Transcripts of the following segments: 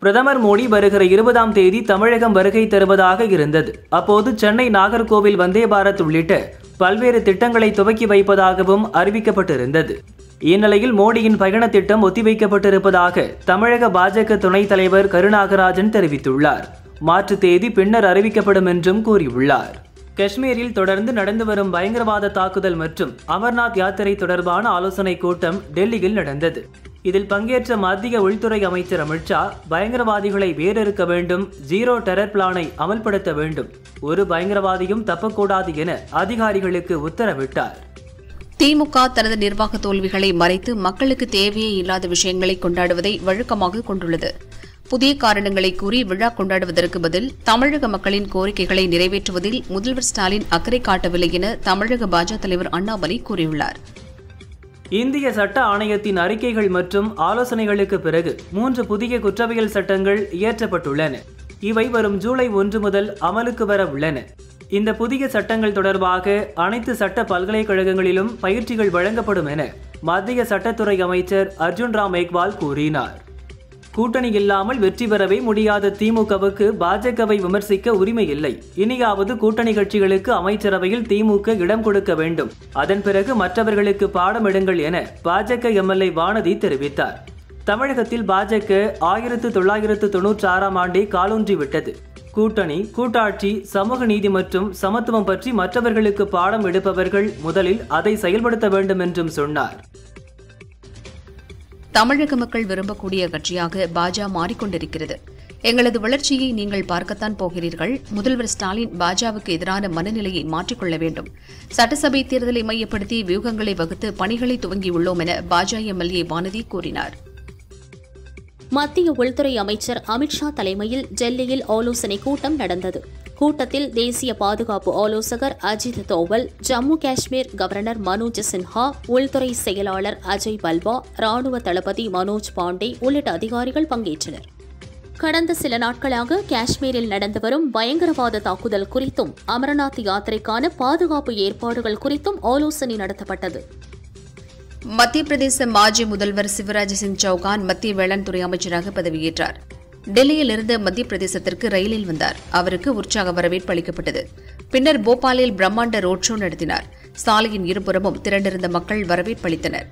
பிரதமர் மோடி வருகிற இருபதாம் தேதி தமிழகம் வருகை தருவதாக இருந்தது அப்போது சென்னை நாகர்கோவில் வந்தே பாரத் உள்ளிட்ட பல்வேறு திட்டங்களை துவக்கி வைப்பதாகவும் அறிவிக்கப்பட்டிருந்தது இந்நிலையில் மோடியின் பயண திட்டம் ஒத்திவைக்கப்பட்டிருப்பதாக தமிழக பாஜக துணைத் தலைவர் கருணாகராஜன் தெரிவித்துள்ளார் மாற்று தேதி பின்னர் அறிவிக்கப்படும் என்றும் கூறியுள்ளார் காஷ்மீரில் தொடர்ந்து நடந்து வரும் பயங்கரவாத தாக்குதல் மற்றும் அமர்நாத் யாத்திரை தொடர்பான ஆலோசனைக் கூட்டம் டெல்லியில் நடந்தது இதில் பங்கேற்ற மத்திய உள்துறை அமைச்சர் அமித்ஷா பயங்கரவாதிகளை வேறறுக்க வேண்டும் ஜீரோ டெரர் பிளானை அமல்படுத்த வேண்டும் ஒரு பயங்கரவாதியும் தப்பக்கூடாது என அதிகாரிகளுக்கு உத்தரவிட்டார் திமுக தனது நிர்வாக தோல்விகளை மறைத்து மக்களுக்கு தேவையே இல்லாத விஷயங்களை கொண்டாடுவதை வழக்கமாக கொண்டுள்ளது புதிய காரணங்களை கூறி விழா கொண்டாடுவதற்கு பதில் தமிழக மக்களின் கோரிக்கைகளை நிறைவேற்றுவதில் முதல்வர் ஸ்டாலின் அக்கறை காட்டவில்லை என தமிழக பாஜக தலைவர் அண்ணாமலை கூறியுள்ளார் இந்திய சட்ட ஆணையத்தின் அறிக்கைகள் மற்றும் ஆலோசனைகளுக்கு பிறகு மூன்று புதிய குற்றவியல் சட்டங்கள் இயற்றப்பட்டுள்ளன இவை வரும் ஜூலை ஒன்று முதல் அமலுக்கு வர உள்ளன இந்த புதிய சட்டங்கள் தொடர்பாக அனைத்து சட்ட பல்கலைக்கழகங்களிலும் பயிற்சிகள் வழங்கப்படும் என மத்திய சட்டத்துறை அமைச்சர் அர்ஜுன் ராம் மேக்வால் கூறினார் கூட்டணி இல்லாமல் வெற்றி பெறவே முடியாத திமுகவுக்கு பாஜகவை விமர்சிக்க உரிமை இல்லை இனியாவது கூட்டணி கட்சிகளுக்கு அமைச்சரவையில் திமுக இடம் கொடுக்க வேண்டும் அதன் பிறகு மற்றவர்களுக்கு பாடம் எடுங்கள் என பாஜக எம்எல்ஏ வானதி தெரிவித்தார் தமிழகத்தில் பாஜக ஆயிரத்து தொள்ளாயிரத்து தொன்னூற்றி ஆறாம் ஆண்டே காலூன்றி விட்டது கூட்டணி கூட்டாட்சி சமூக நீதி மற்றும் சமத்துவம் பற்றி மற்றவர்களுக்கு பாடம் எடுப்பவர்கள் முதலில் அதை செயல்படுத்த வேண்டும் என்றும் சொன்னார் தமிழக மக்கள் விரும்பக்கூடிய கட்சியாக பாஜக மாறிக்கொண்டிருக்கிறது எங்களது வளர்ச்சியை நீங்கள் பார்க்கத்தான் போகிறீர்கள் முதல்வர் ஸ்டாலின் பாஜகவுக்கு எதிரான மனநிலையை மாற்றிக்கொள்ள வேண்டும் சட்டசபை தேர்தலை மையப்படுத்தி வியூகங்களை வகுத்து பணிகளை துவங்கியுள்ளோம் என பாஜக எம்எல்ஏ வானதி கூறினார் மத்திய உள்துறை அமைச்சர் அமித்ஷா தலைமையில் டெல்லியில் ஆலோசனை கூட்டம் நடந்தது கூட்டத்தில் தேசிய பாதுகாப்பு ஆலோசகர் அஜித் தோவல் ஜம்மு காஷ்மீர் கவர்னர் மனோஜ் சின்ஹா உள்துறை செயலாளர் அஜய் பல்வா ராணுவ தளபதி மனோஜ் பாண்டே உள்ளிட்ட அதிகாரிகள் பங்கேற்றனர் கடந்த சில நாட்களாக காஷ்மீரில் நடந்து வரும் பயங்கரவாத தாக்குதல் குறித்தும் அமர்நாத் யாத்திரைக்கான பாதுகாப்பு ஏற்பாடுகள் குறித்தும் ஆலோசனை நடத்தப்பட்டது மத்திய பிரதேச மாஜி முதல்வர் சிவராஜ் சிங் சௌகான் மத்திய வேளாண் துறை அமைச்சராக பதவியேற்றார் டெல்லியிலிருந்து மத்திய பிரதேசத்திற்கு ரயிலில் வந்தார் அவருக்கு உற்சாக வரவேற்பு அளிக்கப்பட்டது பின்னர் போபாலில் பிரம்மாண்ட ரோட் ஷோ நடத்தினார் சாலையின் இருபுறமும் திரண்டிருந்த மக்கள் வரவேற்பளித்தனர்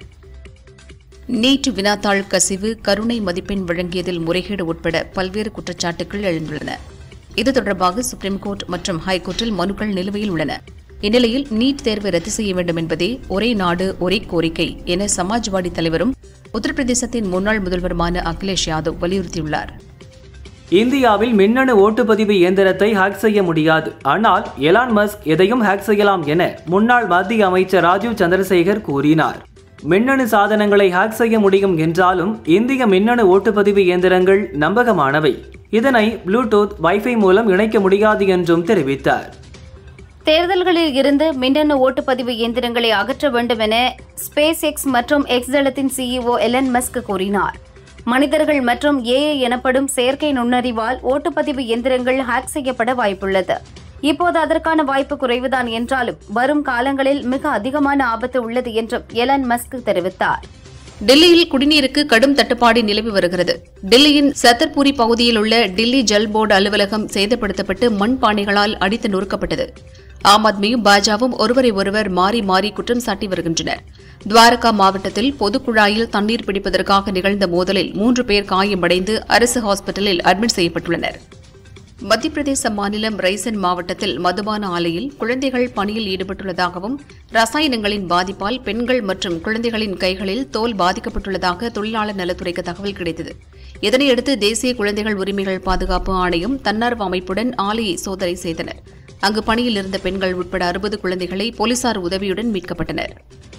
நீட் வினாத்தாள் கசிவு கருணை மதிப்பெண் வழங்கியதில் முறைகேடு உட்பட பல்வேறு குற்றச்சாட்டுகள் எழுந்துள்ளன இது தொடர்பாக சுப்ரீம் கோர்ட் மற்றும் ஹைகோர்ட்டில் மனுக்கள் நிலுவையில் உள்ளன இந்நிலையில் நீட் தேர்வை ரத்து செய்ய வேண்டும் என்பதே ஒரே நாடு ஒரே கோரிக்கை என சமாஜ்வாடி தலைவரும் உத்தரப்பிரதேசத்தின் முன்னாள் முதல்வருமான அகிலேஷ் யாதவ் வலியுறுத்தியுள்ளார் இந்தியாவில் மின்னணு ஓட்டுப்பதிவு இயந்திரத்தை ஹேக் செய்ய முடியாது ஆனால் எலான் மஸ்க் எதையும் ஹேக் செய்யலாம் என முன்னாள் மத்திய அமைச்சர் ராஜீவ் சந்திரசேகர் கூறினார் மின்னணு சாதனங்களை ஹேக் செய்ய முடியும் என்றாலும் இந்திய மின்னணு ஓட்டுப்பதிவு இயந்திரங்கள் நம்பகமானவை இதனை ப்ளூடூத் வைஃபை மூலம் இணைக்க முடியாது என்றும் தெரிவித்தார் தேர்தல்களில் இருந்து மின்னணு ஓட்டுப்பதிவு இயந்திரங்களை அகற்ற வேண்டும் என ஸ்பேஸ் எக்ஸ் மற்றும் எக்ஸ் தளத்தின் சிஇஓ எலன் மஸ்க் கூறினார் மனிதர்கள் மற்றும் ஏஐ எனப்படும் செயற்கை நுண்ணறிவால் ஓட்டுப்பதிவு இயந்திரங்கள் ஹேக் செய்யப்பட வாய்ப்புள்ளது இப்போது அதற்கான வாய்ப்பு குறைவுதான் என்றாலும் வரும் காலங்களில் மிக அதிகமான ஆபத்து உள்ளது என்றும் எலன் மஸ்க் தெரிவித்தார் டெல்லியில் குடிநீருக்கு கடும் தட்டுப்பாடு நிலவி வருகிறது டெல்லியின் சத்தர்பூரி பகுதியில் உள்ள டெல்லி ஜல் போர்டு அலுவலகம் சேதப்படுத்தப்பட்டு மண் பானைகளால் அடித்து நொறுக்கப்பட்டது ஆம் ஆத்மியும் பாஜகவும் ஒருவரை ஒருவர் மாறி மாறி குற்றம் சாட்டி வருகின்றனர் துவாரகா மாவட்டத்தில் பொதுக்குழாயில் தண்ணீர் பிடிப்பதற்காக நிகழ்ந்த மோதலில் மூன்று பேர் காயமடைந்து அரசு ஹாஸ்பிட்டலில் அட்மிட் செய்யப்பட்டுள்ளனர் மத்திய பிரதேச மாநிலம் ரைசன் மாவட்டத்தில் மதுபான ஆலையில் குழந்தைகள் பணியில் ஈடுபட்டுள்ளதாகவும் ரசாயனங்களின் பாதிப்பால் பெண்கள் மற்றும் குழந்தைகளின் கைகளில் தோல் பாதிக்கப்பட்டுள்ளதாக தொழிலாளர் நலத்துறைக்கு தகவல் கிடைத்தது இதனையடுத்து தேசிய குழந்தைகள் உரிமைகள் பாதுகாப்பு ஆணையம் தன்னார்வ அமைப்புடன் ஆலையை சோதனை செய்தனர் அங்கு பணியில் இருந்த பெண்கள் உட்பட அறுபது குழந்தைகளை போலீசார் உதவியுடன் மீட்கப்பட்டனர்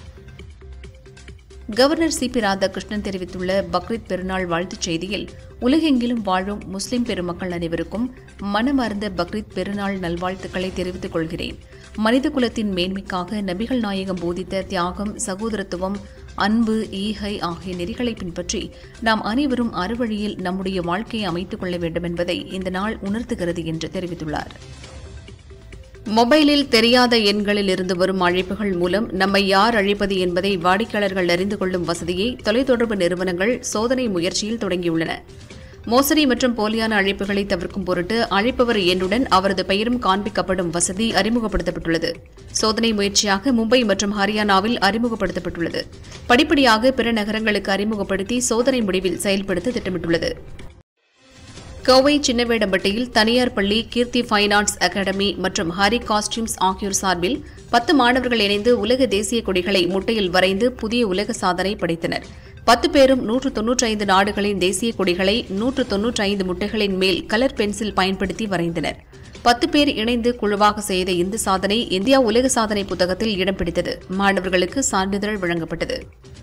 கவர்னர் சி பி ராதாகிருஷ்ணன் தெரிவித்துள்ள பக்ரீத் பெருநாள் வாழ்த்துச் செய்தியில் உலகெங்கிலும் வாழும் முஸ்லிம் பெருமக்கள் அனைவருக்கும் மனமார்ந்த பக்ரீத் பெருநாள் நல்வாழ்த்துக்களை தெரிவித்துக் கொள்கிறேன் மனித குலத்தின் மேன்மைக்காக நபிகள் நாயகம் போதித்த தியாகம் சகோதரத்துவம் அன்பு ஈகை ஆகிய நெறிகளை பின்பற்றி நாம் அனைவரும் அறுவழியில் நம்முடைய வாழ்க்கையை அமைத்துக் கொள்ள வேண்டும் என்பதை இந்த நாள் உணர்த்துகிறது என்று தெரிவித்துள்ளார் மொபைலில் தெரியாத எண்களில் இருந்து வரும் அழைப்புகள் மூலம் நம்மை யார் அழைப்பது என்பதை வாடிக்கையாளர்கள் அறிந்து கொள்ளும் வசதியை தொலைத்தொடர்பு நிறுவனங்கள் சோதனை முயற்சியில் தொடங்கியுள்ளன மோசடி மற்றும் போலியான அழைப்புகளை தவிர்க்கும் பொருட்டு அழைப்பவர் எண்ணுடன் அவரது பெயரும் காண்பிக்கப்படும் வசதி அறிமுகப்படுத்தப்பட்டுள்ளது சோதனை முயற்சியாக மும்பை மற்றும் ஹரியானாவில் அறிமுகப்படுத்தப்பட்டுள்ளது படிப்படியாக பிற நகரங்களுக்கு அறிமுகப்படுத்தி சோதனை முடிவில் செயல்படுத்த திட்டமிட்டுள்ளது கோவை சின்னவேடம்பட்டியில் தனியார் பள்ளி கீர்த்தி ஃபைன் ஆர்ட்ஸ் அகாடமி மற்றும் ஹரி காஸ்டியூம்ஸ் ஆகியோர் சார்பில் பத்து மாணவர்கள் இணைந்து உலக தேசிய கொடிகளை முட்டையில் வரைந்து புதிய உலக சாதனை படைத்தனர் பத்து பேரும் நூற்று தொன்னூற்றி ஐந்து நாடுகளின் தேசிய கொடிகளை நூற்று தொன்னூற்றி ஐந்து முட்டைகளின் மேல் கலர் பென்சில் பயன்படுத்தி வரைந்தனர் பத்து பேர் இணைந்து குழுவாக செய்த இந்த சாதனை இந்தியா உலக சாதனை புத்தகத்தில் இடம் பிடித்தது மாணவர்களுக்கு சான்றிதழ் வழங்கப்பட்டது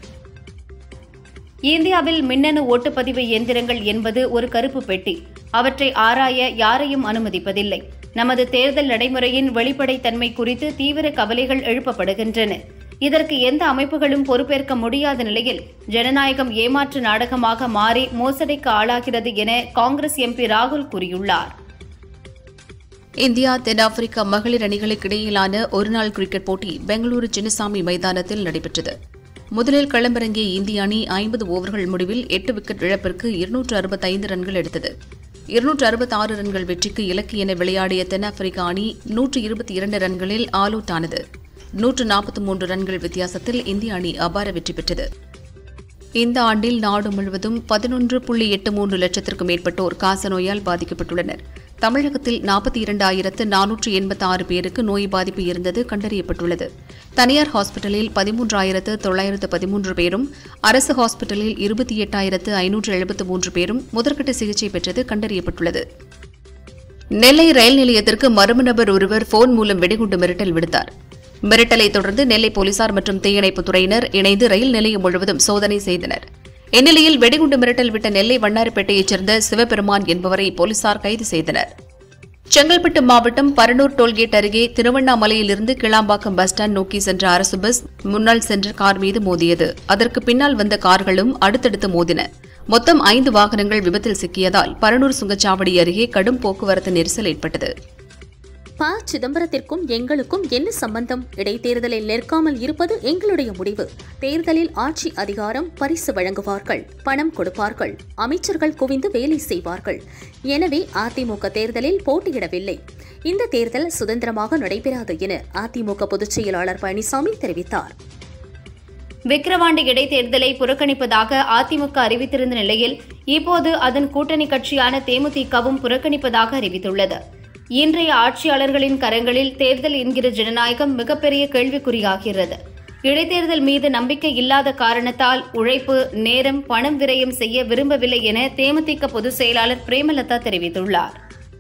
இந்தியாவில் மின்னணு ஓட்டுப்பதிவு இயந்திரங்கள் என்பது ஒரு கருப்பு பெட்டி அவற்றை ஆராய யாரையும் அனுமதிப்பதில்லை நமது தேர்தல் நடைமுறையின் வெளிப்படைத்தன்மை குறித்து தீவிர கவலைகள் எழுப்பப்படுகின்றன இதற்கு எந்த அமைப்புகளும் பொறுப்பேற்க முடியாத நிலையில் ஜனநாயகம் ஏமாற்று நாடகமாக மாறி மோசடிக்கு ஆளாகிறது என காங்கிரஸ் எம்பி ராகுல் கூறியுள்ளார் இந்தியா தென்னாப்பிரிக்கா மகளிர் அணிகளுக்கு இடையிலான ஒருநாள் கிரிக்கெட் போட்டி பெங்களூரு சின்னசாமி மைதானத்தில் நடைபெற்றது முதலில் களமிறங்கிய இந்திய அணி ஐம்பது ஓவர்கள் முடிவில் எட்டு விக்கெட் இழப்பிற்கு இருநூற்று அறுபத்தைந்து ரன்கள் எடுத்தது இருநூற்று அறுபத்தாறு ரன்கள் வெற்றிக்கு இலக்கு என விளையாடிய தென்னாப்பிரிக்கா அணி நூற்று இருபத்தி இரண்டு ரன்களில் ஆல் அவுட் ஆனது நூற்று நாற்பத்தி மூன்று ரன்கள் வித்தியாசத்தில் இந்திய அணி அபார வெற்றி பெற்றது இந்த ஆண்டில் நாடு முழுவதும் பதினொன்று புள்ளி எட்டு மூன்று லட்சத்திற்கும் மேற்பட்டோர் காசநோயால் பாதிக்கப்பட்டுள்ளனர் தமிழகத்தில் நாற்பத்தி இரண்டாயிரத்து நானூற்று எண்பத்தி ஆறு பேருக்கு நோய் பாதிப்பு இருந்தது கண்டறியப்பட்டுள்ளது தனியார் ஹாஸ்பிட்டலில் பதிமூன்றாயிரத்து தொள்ளாயிரத்து பதிமூன்று பேரும் அரசு ஹாஸ்பிட்டலில் இருபத்தி எட்டாயிரத்து ஐநூற்று எழுபத்து மூன்று பேரும் முதற்கட்ட சிகிச்சை பெற்றது கண்டறியப்பட்டுள்ளது நெல்லை ரயில் நிலையத்திற்கு மர்ம நபர் ஒருவர் போன் மூலம் வெடிகுண்டு மிரட்டல் விடுத்தார் மிரட்டலை தொடர்ந்து நெல்லை போலீசார் மற்றும் தீயணைப்புத் துறையினர் இணைந்து ரயில் நிலையம் முழுவதும் சோதனை செய்தனர் இந்நிலையில் வெடிகுண்டு மிரட்டல் விட்ட நெல்லை வண்ணாரப்பேட்டையைச் சேர்ந்த சிவபெருமான் என்பவரை போலீசார் கைது செய்தனர் செங்கல்பட்டு மாவட்டம் பரனூர் டோல்கேட் அருகே திருவண்ணாமலையிலிருந்து கிளாம்பாக்கம் பஸ் ஸ்டாண்ட் நோக்கி சென்ற அரசு பஸ் முன்னால் சென்ற கார் மீது மோதியது அதற்கு பின்னால் வந்த கார்களும் அடுத்தடுத்து மோதின மொத்தம் ஐந்து வாகனங்கள் விபத்தில் சிக்கியதால் பரனூர் சுங்கச்சாவடி அருகே கடும் போக்குவரத்து நெரிசல் ஏற்பட்டது ப சிதம்பரத்திற்கும் எங்களுக்கும் என்ன சம்பந்தம் இடைத்தேர்தலில் நிற்காமல் இருப்பது எங்களுடைய முடிவு தேர்தலில் ஆட்சி அதிகாரம் பரிசு வழங்குவார்கள் பணம் கொடுப்பார்கள் அமைச்சர்கள் குவிந்து வேலை செய்வார்கள் எனவே அதிமுக தேர்தலில் போட்டியிடவில்லை இந்த தேர்தல் சுதந்திரமாக நடைபெறாது என அதிமுக பொதுச் செயலாளர் பழனிசாமி தெரிவித்தார் விக்கிரவாண்டி இடைத்தேர்தலை புறக்கணிப்பதாக அதிமுக அறிவித்திருந்த நிலையில் இப்போது அதன் கூட்டணி கட்சியான தேமுதிகவும் புறக்கணிப்பதாக அறிவித்துள்ளது இன்றைய ஆட்சியாளர்களின் கரங்களில் தேர்தல் என்கிற ஜனநாயகம் மிகப்பெரிய கேள்விக்குறியாகிறது இடைத்தேர்தல் மீது நம்பிக்கை இல்லாத காரணத்தால் உழைப்பு நேரம் பணம் விரயம் செய்ய விரும்பவில்லை என தேமுதிக பொதுச் செயலாளர் பிரேமலதா தெரிவித்துள்ளார்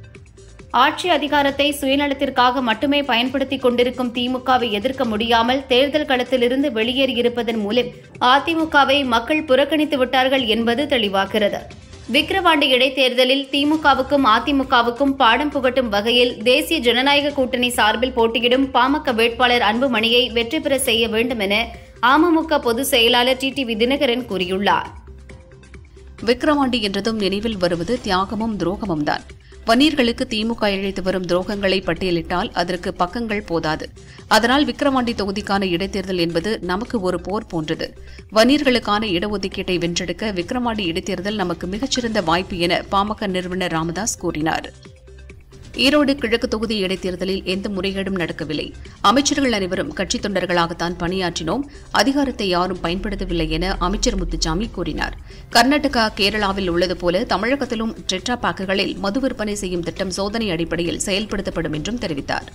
ஆட்சி அதிகாரத்தை சுயநலத்திற்காக மட்டுமே பயன்படுத்திக் கொண்டிருக்கும் திமுகவை எதிர்க்க முடியாமல் தேர்தல் களத்திலிருந்து வெளியேறியிருப்பதன் மூலம் அதிமுகவை மக்கள் புறக்கணித்து விட்டார்கள் என்பது தெளிவாகிறது விக்கிரவாண்டி இடைத்தேர்தலில் திமுகவுக்கும் அதிமுகவுக்கும் பாடம் புகட்டும் வகையில் தேசிய ஜனநாயக கூட்டணி சார்பில் போட்டியிடும் பாமக வேட்பாளர் அன்புமணியை வெற்றி பெற செய்ய வேண்டும் என அமமுக பொதுச் செயலாளர் டிடிவி தினகரன் கூறியுள்ளார் விக்கிரவாண்டி என்றதும் நினைவில் வருவது தியாகமும் துரோகமும் தான் வன்னியர்களுக்கு திமுக இழைத்து வரும் துரோகங்களை பட்டியலிட்டால் அதற்கு பக்கங்கள் போதாது அதனால் விக்கிரவாண்டி தொகுதிக்கான இடைத்தேர்தல் என்பது நமக்கு ஒரு போர் போன்றது வன்னியர்களுக்கான இடஒதுக்கீட்டை வென்றெடுக்க விக்கிரவாண்டி இடைத்தேர்தல் நமக்கு மிகச்சிறந்த வாய்ப்பு என பாமக நிறுவனர் ராமதாஸ் கூறினார் ஈரோடு கிழக்கு தொகுதி இடைத்தேர்தலில் எந்த முறைகேடும் நடக்கவில்லை அமைச்சர்கள் அனைவரும் கட்சித் தொண்டர்களாகத்தான் பணியாற்றினோம் அதிகாரத்தை யாரும் பயன்படுத்தவில்லை என அமைச்சர் முத்துசாமி கூறினார் கர்நாடகா கேரளாவில் உள்ளது போல தமிழகத்திலும் டெட்ரா பாக்குகளில் மது விற்பனை செய்யும் திட்டம் சோதனை அடிப்படையில் செயல்படுத்தப்படும் என்றும் தெரிவித்தார்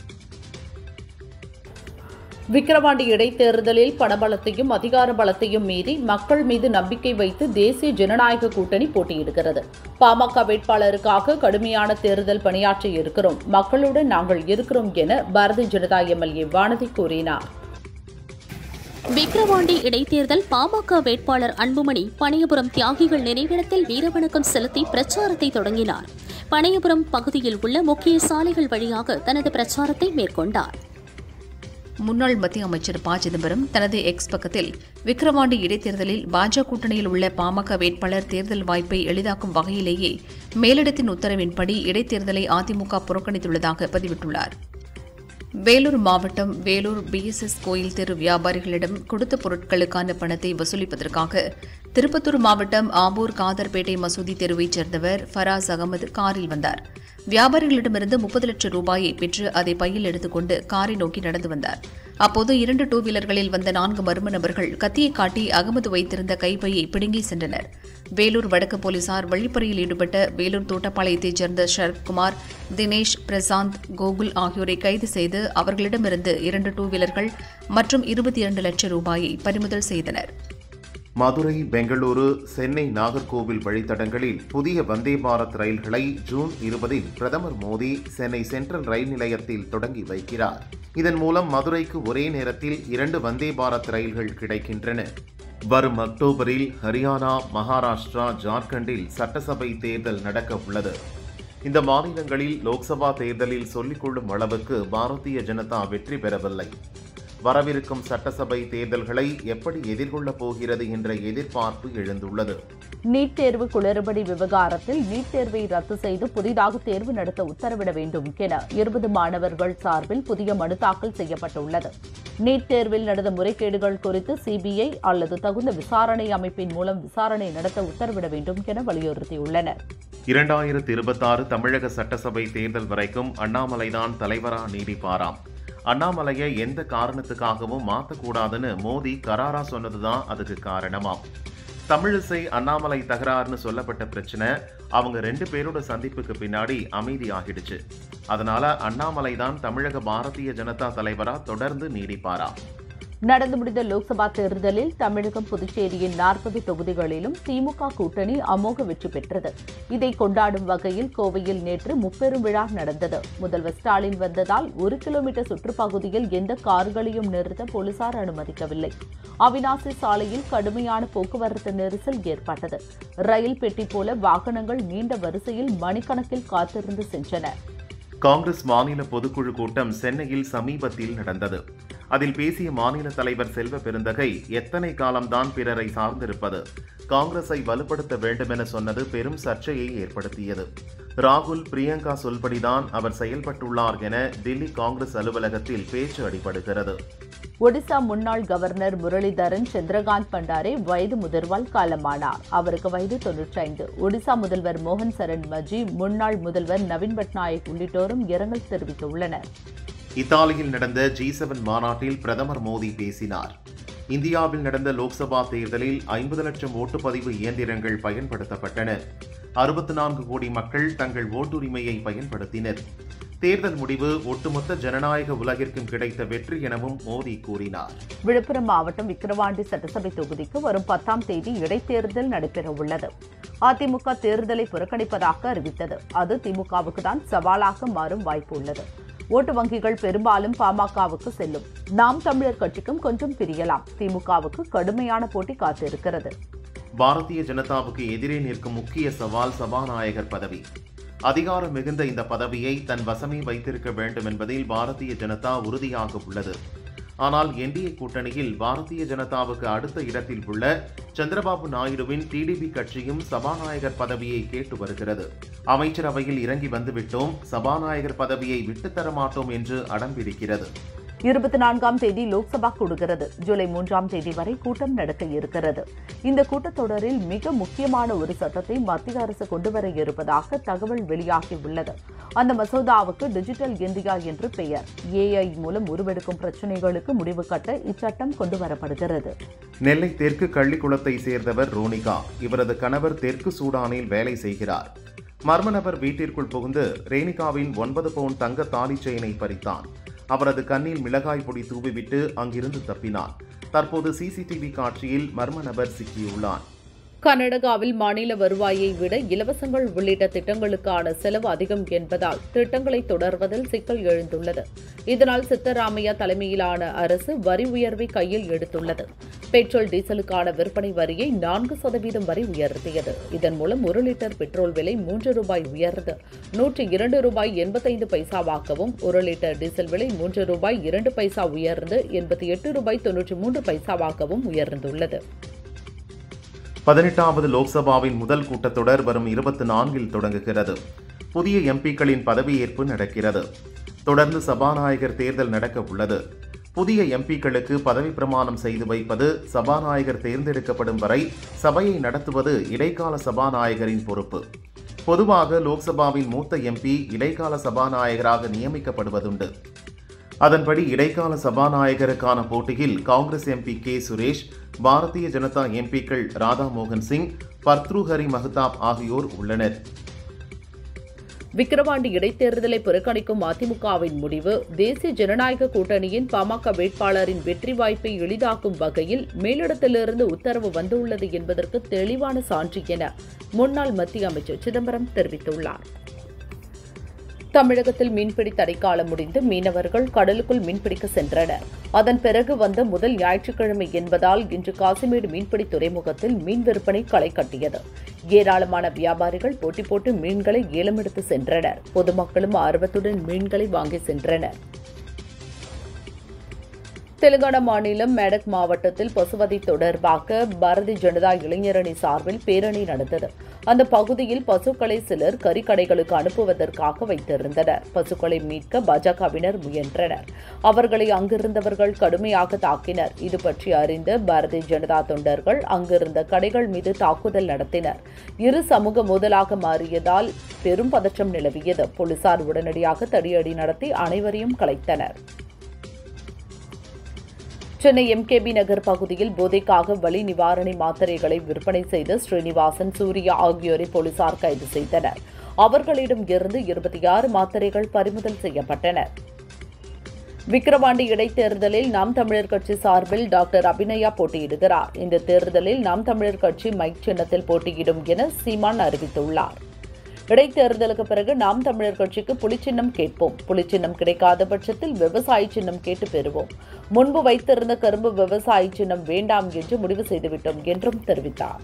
விக்கிரவாண்டி இடைத்தேர்தலில் பணபலத்தையும் அதிகார பலத்தையும் மீறி மக்கள் மீது நம்பிக்கை வைத்து தேசிய ஜனநாயக கூட்டணி போட்டியிடுகிறது பாமக வேட்பாளருக்காக கடுமையான தேர்தல் பணியாற்ற இருக்கிறோம் மக்களுடன் நாங்கள் இருக்கிறோம் என பாரதிய ஜனதா எம்எல்ஏ வானதி கூறினார் விக்கிரவாண்டி இடைத்தேர்தல் பாமக வேட்பாளர் அன்புமணி பனையபுரம் தியாகிகள் நினைவிடத்தில் வீரவணக்கம் செலுத்தி பிரச்சாரத்தை தொடங்கினார் பனையபுரம் பகுதியில் உள்ள முக்கிய சாலைகள் வழியாக தனது பிரச்சாரத்தை மேற்கொண்டார் முன்னாள் மத்திய அமைச்சர் ப சிதம்பரம் தனது எக்ஸ் பக்கத்தில் விக்கிரவாண்டி இடைத்தேர்தலில் பாஜக கூட்டணியில் உள்ள பாமக வேட்பாளர் தேர்தல் வாய்ப்பை எளிதாக்கும் வகையிலேயே மேலிடத்தின் உத்தரவின்படி இடைத்தேர்தலை அதிமுக புறக்கணித்துள்ளதாக பதிவிட்டுள்ளார் வேலூர் மாவட்டம் வேலூர் பிஎஸ்எஸ் கோயில் தெரு வியாபாரிகளிடம் கொடுத்த பொருட்களுக்கான பணத்தை வசூலிப்பதற்காக திருப்பத்தூர் மாவட்டம் ஆம்பூர் காதர்பேட்டை மசூதி தெருவைச் சேர்ந்தவர் ஃபராஸ் அகமது காரில் வந்தார் வியாபாரிகளிடமிருந்து முப்பது லட்சம் ரூபாயை பெற்று அதை பையில் எடுத்துக்கொண்டு காரை நோக்கி நடந்து வந்தார் அப்போது இரண்டு டூ வீலர்களில் வந்த நான்கு மர்ம நபர்கள் கத்தியை காட்டி அகமது வைத்திருந்த கைப்பையை பிடுங்கி சென்றனர் வேலூர் வடக்கு போலீசார் வழிப்பறியில் ஈடுபட்ட வேலூர் தோட்டப்பாளையத்தைச் சேர்ந்த சரத்குமார் தினேஷ் பிரசாந்த் கோகுல் ஆகியோரை கைது செய்து அவர்களிடமிருந்து இரண்டு டூ வீலர்கள் மற்றும் இருபத்தி இரண்டு லட்சம் ரூபாயை பறிமுதல் செய்தனர் மதுரை பெங்களூரு சென்னை நாகர்கோவில் வழித்தடங்களில் புதிய வந்தே பாரத் ரயில்களை ஜூன் இருபதில் பிரதமர் மோடி சென்னை சென்ட்ரல் ரயில் நிலையத்தில் தொடங்கி வைக்கிறார் இதன் மூலம் மதுரைக்கு ஒரே நேரத்தில் இரண்டு வந்தே பாரத் ரயில்கள் கிடைக்கின்றன வரும் அக்டோபரில் ஹரியானா மகாராஷ்டிரா ஜார்க்கண்டில் சட்டசபை தேர்தல் நடக்க உள்ளது இந்த மாநிலங்களில் லோக்சபா தேர்தலில் சொல்லிக்கொள்ளும் அளவுக்கு பாரதிய ஜனதா வெற்றி பெறவில்லை வரவிருக்கும் சட்டசபை தேர்தல்களை எப்படி எதிர்கொள்ளப் போகிறது என்ற எதிர்பார்ப்பு எழுந்துள்ளது நீட் தேர்வு குளறுபடி விவகாரத்தில் நீட் தேர்வை ரத்து செய்து புதிதாக தேர்வு நடத்த உத்தரவிட வேண்டும் என இருபது மாணவர்கள் சார்பில் புதிய மனு தாக்கல் செய்யப்பட்டுள்ளது நீட் தேர்வில் நடந்த முறைகேடுகள் குறித்து சிபிஐ அல்லது தகுந்த விசாரணை அமைப்பின் மூலம் விசாரணை நடத்த உத்தரவிட வேண்டும் என வலியுறுத்தியுள்ளனர் இரண்டாயிரத்தி இருபத்தாறு தமிழக சட்டசபை தேர்தல் வரைக்கும் அண்ணாமலைதான் தலைவரா நீடிப்பாராம் அண்ணாமலையை எந்த காரணத்துக்காகவும் மாற்றக்கூடாதுன்னு மோடி கராரா சொன்னதுதான் அதுக்கு காரணமாம் தமிழிசை அண்ணாமலை தகராறுன்னு சொல்லப்பட்ட பிரச்சனை அவங்க ரெண்டு பேரோட சந்திப்புக்கு பின்னாடி அமைதி ஆகிடுச்சு அதனால அண்ணாமலை தான் தமிழக பாரதிய ஜனதா தலைவரா தொடர்ந்து நீடிப்பாரா நடந்து முடிந்த லோக்சபா தேர்தலில் தமிழகம் புதுச்சேரியின் நாற்பது தொகுதிகளிலும் திமுக கூட்டணி அமோக வெற்றி பெற்றது இதை கொண்டாடும் வகையில் கோவையில் நேற்று முப்பெரும் விழா நடந்தது முதல்வர் ஸ்டாலின் வந்ததால் ஒரு கிலோமீட்டர் சுற்றுப்பகுதியில் எந்த கார்களையும் நிறுத்த போலீசார் அனுமதிக்கவில்லை அவினாசி சாலையில் கடுமையான போக்குவரத்து நெரிசல் ஏற்பட்டது ரயில் பெட்டி போல வாகனங்கள் நீண்ட வரிசையில் மணிக்கணக்கில் காத்திருந்து சென்றன காங்கிரஸ் மாநில பொதுக்குழு கூட்டம் சென்னையில் சமீபத்தில் நடந்தது அதில் பேசிய மாநில தலைவர் செல்வ பெருந்தகை எத்தனை காலம்தான் பிறரை சார்ந்திருப்பது காங்கிரஸை வலுப்படுத்த வேண்டுமென சொன்னது பெரும் சர்ச்சையை ஏற்படுத்தியது ராகுல் பிரியங்கா சொல்படிதான் அவர் செயல்பட்டுள்ளார் என தில்லி காங்கிரஸ் அலுவலகத்தில் பேச்சு அடிபடுகிறது ஒடிசா முன்னாள் கவர்னர் முரளிதரன் சந்திரகாந்த் பண்டாரே வயது முதிர்வால் காலமானார் அவருக்கு வயது தொன்னூற்றி ஐந்து ஒடிசா முதல்வர் மோகன் சரண் மஜி முன்னாள் முதல்வர் நவீன் பட்நாயக் உள்ளிட்டோரும் இரங்கல் தெரிவித்துள்ளனர் இத்தாலியில் நடந்த ஜி செவன் மாநாட்டில் பிரதமர் மோடி பேசினார் இந்தியாவில் நடந்த லோக்சபா தேர்தலில் ஐம்பது லட்சம் ஓட்டுப்பதிவு இயந்திரங்கள் பயன்படுத்தப்பட்டன அறுபத்தி நான்கு கோடி மக்கள் தங்கள் ஓட்டுரிமையை பயன்படுத்தினர் தேர்தல் முடிவு ஒட்டுமொத்த ஜனநாயக உலகிற்கும் கிடைத்த வெற்றி எனவும் மோடி கூறினார் விழுப்புரம் மாவட்டம் விக்கிரவாண்டி சட்டசபை தொகுதிக்கு வரும் பத்தாம் தேதி இடைத்தேர்தல் நடைபெறவுள்ளது அதிமுக தேர்தலை புறக்கணிப்பதாக அறிவித்தது அது திமுகவுக்கு தான் சவாலாக மாறும் வாய்ப்பு உள்ளது ஓட்டு வங்கிகள் பெரும்பாலும் பாமகவுக்கு செல்லும் நாம் தமிழர் கட்சிக்கும் கொஞ்சம் பிரியலாம் திமுகவுக்கு கடுமையான போட்டி காத்திருக்கிறது பாரதிய ஜனதாவுக்கு எதிரே நிற்கும் முக்கிய சவால் சபாநாயகர் பதவி அதிகாரம் மிகுந்த இந்த பதவியை தன் வசமே வைத்திருக்க வேண்டும் என்பதில் பாரதிய ஜனதா உறுதியாக உள்ளது ஆனால் என்டிஏ கூட்டணியில் பாரதிய ஜனதாவுக்கு அடுத்த இடத்தில் உள்ள சந்திரபாபு நாயுடுவின் டிடிபி கட்சியும் சபாநாயகர் பதவியை கேட்டு வருகிறது அமைச்சரவையில் இறங்கி வந்துவிட்டோம் சபாநாயகர் பதவியை விட்டுத்தர மாட்டோம் என்று அடம்பிடிக்கிறது இருபத்தி நான்காம் தேதி லோக்சபா கூடுகிறது ஜூலை மூன்றாம் தேதி வரை கூட்டம் நடக்க இருக்கிறது இந்த கூட்டத்தொடரில் மிக முக்கியமான ஒரு சட்டத்தை மத்திய அரசு கொண்டுவர இருப்பதாக தகவல் வெளியாகியுள்ளது அந்த மசோதாவுக்கு டிஜிட்டல் இந்தியா என்று பெயர் ஏஐ மூலம் உருவெடுக்கும் பிரச்சினைகளுக்கு முடிவு கட்ட இச்சட்டம் கொண்டுவரப்படுகிறது நெல்லை தெற்கு கள்ளிக்குளத்தை சேர்ந்தவர் ரோனிகா இவரது கணவர் தெற்கு சூடானில் வேலை செய்கிறார் மர்ம நபர் வீட்டிற்குள் புகுந்து ரேணிகாவின் ஒன்பது பவுன் தங்க தாலி செயினை பறித்தான் அவரது கண்ணில் மிளகாய் பொடி தூவிவிட்டு அங்கிருந்து தப்பினான் தற்போது சிசிடிவி காட்சியில் மர்ம நபர் சிக்கியுள்ளான் கர்நாடகாவில் மாநில வருவாயை விட இலவசங்கள் உள்ளிட்ட திட்டங்களுக்கான செலவு அதிகம் என்பதால் திட்டங்களை தொடர்வதில் சிக்கல் எழுந்துள்ளது இதனால் சித்தராமையா தலைமையிலான அரசு வரி உயர்வை கையில் எடுத்துள்ளது பெட்ரோல் டீசலுக்கான விற்பனை வரியை நான்கு சதவீதம் வரை உயர்த்தியது இதன் மூலம் ஒரு லிட்டர் பெட்ரோல் விலை மூன்று ரூபாய் உயர்ந்து நூற்றி இரண்டு ரூபாய் எண்பத்தைந்து பைசாவாகவும் ஒரு லிட்டர் டீசல் விலை மூன்று ரூபாய் இரண்டு பைசா உயர்ந்து எண்பத்தி எட்டு ரூபாய் தொன்னூற்றி மூன்று பைசாவாகவும் உயர்ந்துள்ளது பதினெட்டாவது லோக்சபாவின் முதல் கூட்டத்தொடர் வரும் இருபத்தி நான்கில் தொடங்குகிறது புதிய எம்பிக்களின் பதவியேற்பு நடக்கிறது தொடர்ந்து சபாநாயகர் தேர்தல் நடக்க உள்ளது புதிய எம்பிக்களுக்கு பதவி பிரமாணம் செய்து வைப்பது சபாநாயகர் தேர்ந்தெடுக்கப்படும் வரை சபையை நடத்துவது இடைக்கால சபாநாயகரின் பொறுப்பு பொதுவாக லோக்சபாவின் மூத்த எம்பி இடைக்கால சபாநாயகராக நியமிக்கப்படுவதுண்டு அதன்படி இடைக்கால சபாநாயகருக்கான போட்டியில் காங்கிரஸ் எம்பி கே சுரேஷ் பாரதிய ஜனதா எம்பிக்கள் ராதா மோகன் சிங் பர்த்ருஹரி மஹதாப் ஆகியோர் உள்ளனர் விக்கிரவாண்டி இடைத்தேர்தலை புறக்கணிக்கும் அதிமுகவின் முடிவு தேசிய ஜனநாயக கூட்டணியின் பாமக வேட்பாளரின் வெற்றி வாய்ப்பை எளிதாக்கும் வகையில் மேலிடத்திலிருந்து உத்தரவு வந்துள்ளது என்பதற்கு தெளிவான சான்று என முன்னாள் மத்திய அமைச்சர் சிதம்பரம் தெரிவித்துள்ளார் தமிழகத்தில் மீன்பிடி தடைக்காலம் முடிந்து மீனவர்கள் கடலுக்குள் மீன்பிடிக்க சென்றனர் அதன் பிறகு வந்த முதல் ஞாயிற்றுக்கிழமை என்பதால் இன்று காசிமேடு மீன்பிடி துறைமுகத்தில் மீன் விற்பனை களை கட்டியது ஏராளமான வியாபாரிகள் போட்டி போட்டு மீன்களை ஏலமெடுத்து சென்றனர் பொதுமக்களும் ஆர்வத்துடன் மீன்களை வாங்கி சென்றனர் தெலுங்கானா மாநிலம் மேடக் மாவட்டத்தில் பசுவதை தொடர்பாக பாரதிய ஜனதா இளைஞரணி சார்பில் பேரணி நடந்தது அந்த பகுதியில் பசுக்களை சிலர் கறிக்கடைகளுக்கு அனுப்புவதற்காக வைத்திருந்தனர் பசுக்களை மீட்க பாஜகவினர் முயன்றனர் அவர்களை அங்கிருந்தவர்கள் கடுமையாக தாக்கினர் இது பற்றி அறிந்த பாரதிய ஜனதா தொண்டர்கள் அங்கிருந்த கடைகள் மீது தாக்குதல் நடத்தினர் இரு சமூக மோதலாக மாறியதால் பெரும் பதற்றம் நிலவியது போலீசார் உடனடியாக தடியடி நடத்தி அனைவரையும் கலைத்தனர் சென்னை எம்கேபி நகர் பகுதியில் போதைக்காக வலி நிவாரணி மாத்திரைகளை விற்பனை செய்த ஸ்ரீனிவாசன் சூர்யா ஆகியோரை போலீசார் கைது செய்தனர் அவர்களிடம் இருந்து இருபத்தி ஆறு மாத்திரைகள் பறிமுதல் செய்யப்பட்டன விக்கிரவாண்டி இடைத்தேர்தலில் நாம் தமிழர் கட்சி சார்பில் டாக்டர் அபிநயா போட்டியிடுகிறார் இந்த தேர்தலில் நாம் தமிழர் கட்சி மைக் சின்னத்தில் போட்டியிடும் என சீமான் அறிவித்துள்ளார் இடைத்தேர்தலுக்கு பிறகு நாம் தமிழர் கட்சிக்கு புலிச்சின்னம் கேட்போம் புலிச்சின்னம் கிடைக்காத பட்சத்தில் விவசாய சின்னம் கேட்டு பெறுவோம் முன்பு வைத்திருந்த கரும்பு விவசாய சின்னம் வேண்டாம் என்று முடிவு செய்துவிட்டோம் என்றும் தெரிவித்தார்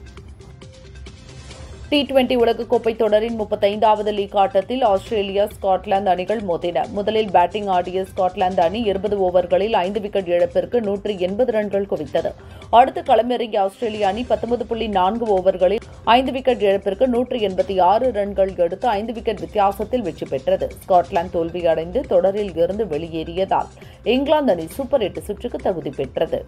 டி டுவெண்டி உலகக்கோப்பை தொடரின் முப்பத்தைந்தாவது லீக் ஆட்டத்தில் ஆஸ்திரேலியா ஸ்காட்லாந்து அணிகள் மோதின முதலில் பேட்டிங் ஆடிய ஸ்காட்லாந்து அணி இருபது ஓவர்களில் ஐந்து விக்கெட் இழப்பிற்கு நூற்று எண்பது ரன்கள் குவித்தது அடுத்து களமிறங்கிய ஆஸ்திரேலிய அணி பத்தொன்பது புள்ளி நான்கு ஓவர்களில் ஐந்து விக்கெட் இழப்பிற்கு நூற்று எண்பத்தி ஆறு ரன்கள் எடுத்து ஐந்து விக்கெட் வித்தியாசத்தில் வெற்றி பெற்றது ஸ்காட்லாந்து தோல்வியடைந்து தொடரில் இருந்து வெளியேறியதால் இங்கிலாந்து அணி சூப்பர் எட்டு சுற்றுக்கு தகுதி பெற்றது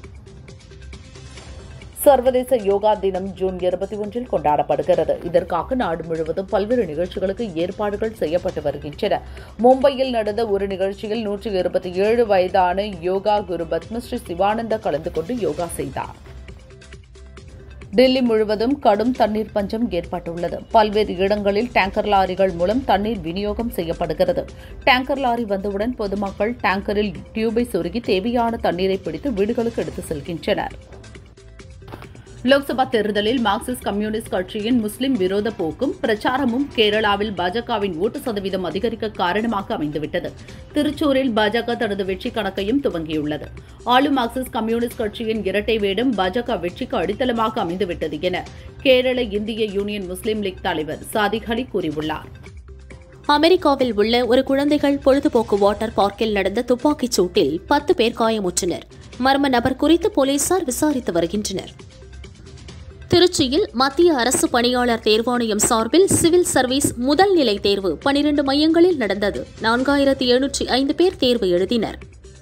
சர்வதேச யோகா தினம் ஜூன் இருபத்தி ஒன்றில் கொண்டாடப்படுகிறது இதற்காக நாடு முழுவதும் பல்வேறு நிகழ்ச்சிகளுக்கு ஏற்பாடுகள் செய்யப்பட்டு வருகின்றன மும்பையில் நடந்த ஒரு நிகழ்ச்சியில் நூற்றி இருபத்தி ஏழு வயதான யோகா குரு பத்மஸ்ரீ சிவானந்தா கலந்து கொண்டு யோகா செய்தார் டெல்லி முழுவதும் கடும் தண்ணீர் பஞ்சம் ஏற்பட்டுள்ளது பல்வேறு இடங்களில் டேங்கர் லாரிகள் மூலம் தண்ணீர் விநியோகம் செய்யப்படுகிறது டேங்கர் லாரி வந்தவுடன் பொதுமக்கள் டேங்கரில் டியூபை சொருகி தேவையான தண்ணீரை பிடித்து வீடுகளுக்கு எடுத்து செல்கின்றனர் லோக்சபா தேர்தலில் மார்க்சிஸ்ட் கம்யூனிஸ்ட் கட்சியின் முஸ்லிம் விரோத போக்கும் பிரச்சாரமும் கேரளாவில் பாஜகவின் ஓட்டு சதவீதம் அதிகரிக்க காரணமாக அமைந்துவிட்டது திருச்சூரில் பாஜக தனது வெற்றி கணக்கையும் துவங்கியுள்ளது ஆளும் மார்க்சிஸ்ட் கம்யூனிஸ்ட் கட்சியின் இரட்டை வேடம் பாஜக வெற்றிக்கு அடித்தளமாக அமைந்துவிட்டது என கேரள இந்திய யூனியன் முஸ்லிம் லீக் தலைவர் சாதிக் அலி கூறியுள்ளார் அமெரிக்காவில் உள்ள ஒரு குழந்தைகள் பொழுதுபோக்கு வாட்டர் பார்க்கில் நடந்த துப்பாக்கிச் சூட்டில் பத்து பேர் காயமுற்றனர் மர்ம நபர் குறித்து போலீசார் விசாரித்து வருகின்றனர் திருச்சியில் மத்திய அரசு பணியாளர் தேர்வாணையம் சார்பில் சிவில் சர்வீஸ் முதல் நிலை தேர்வு பனிரெண்டு மையங்களில் நடந்தது நான்காயிரத்தி எழுநூற்றி ஐந்து பேர் தேர்வு எழுதினர்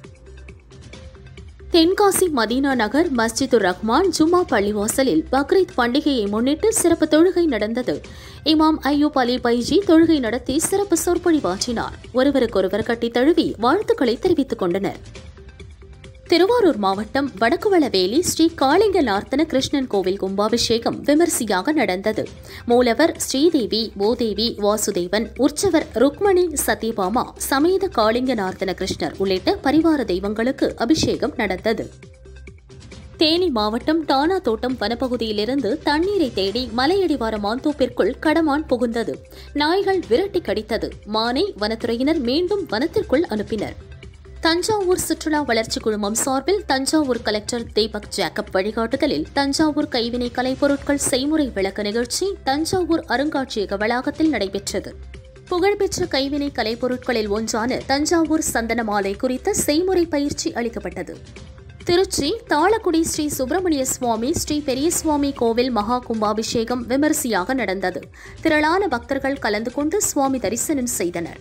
தென்காசி மதீனா நகர் மஸ்ஜிதுர் ரஹ்மான் ஜும்மா பள்ளிவாசலில் பக்ரீத் பண்டிகையை முன்னிட்டு சிறப்பு தொழுகை நடந்தது இமாம் ஐயூப் அலி பைஜி தொழுகை நடத்தி சிறப்பு சொற்பொழிவாற்றினார் ஒருவருக்கொருவர் கட்டித் தழுவி வாழ்த்துக்களை தெரிவித்துக் கொண்டனர் திருவாரூர் மாவட்டம் வடக்குவளவேலி ஸ்ரீ காளிங்க நார்த்தன கிருஷ்ணன் கோவில் கும்பாபிஷேகம் விமரிசையாக நடந்தது மூலவர் ஸ்ரீதேவி பூதேவி வாசுதேவன் உற்சவர் ருக்மணி சத்யபாமா சமேத காளிங்க நார்த்தன கிருஷ்ணர் உள்ளிட்ட பரிவார தெய்வங்களுக்கு அபிஷேகம் நடந்தது தேனி மாவட்டம் டானா தோட்டம் வனப்பகுதியிலிருந்து தண்ணீரை தேடி மலையடிவார மாந்தோப்பிற்குள் கடமான் புகுந்தது நாய்கள் விரட்டி கடித்தது மானை வனத்துறையினர் மீண்டும் வனத்திற்குள் அனுப்பினர் தஞ்சாவூர் சுற்றுலா வளர்ச்சி குழுமம் சார்பில் தஞ்சாவூர் கலெக்டர் தீபக் ஜேக்கப் வழிகாட்டுதலில் தஞ்சாவூர் கைவினை கலைப்பொருட்கள் செய்முறை விளக்க நிகழ்ச்சி தஞ்சாவூர் அருங்காட்சியக வளாகத்தில் நடைபெற்றது புகழ்பெற்ற கைவினை கலைப்பொருட்களில் ஒன்றான தஞ்சாவூர் சந்தன மாலை குறித்த செய்முறை பயிற்சி அளிக்கப்பட்டது திருச்சி தாளக்குடி ஸ்ரீ சுப்பிரமணிய சுவாமி ஸ்ரீ பெரியசுவாமி கோவில் மகா கும்பாபிஷேகம் விமரிசையாக நடந்தது திரளான பக்தர்கள் கலந்து கொண்டு சுவாமி தரிசனம் செய்தனர்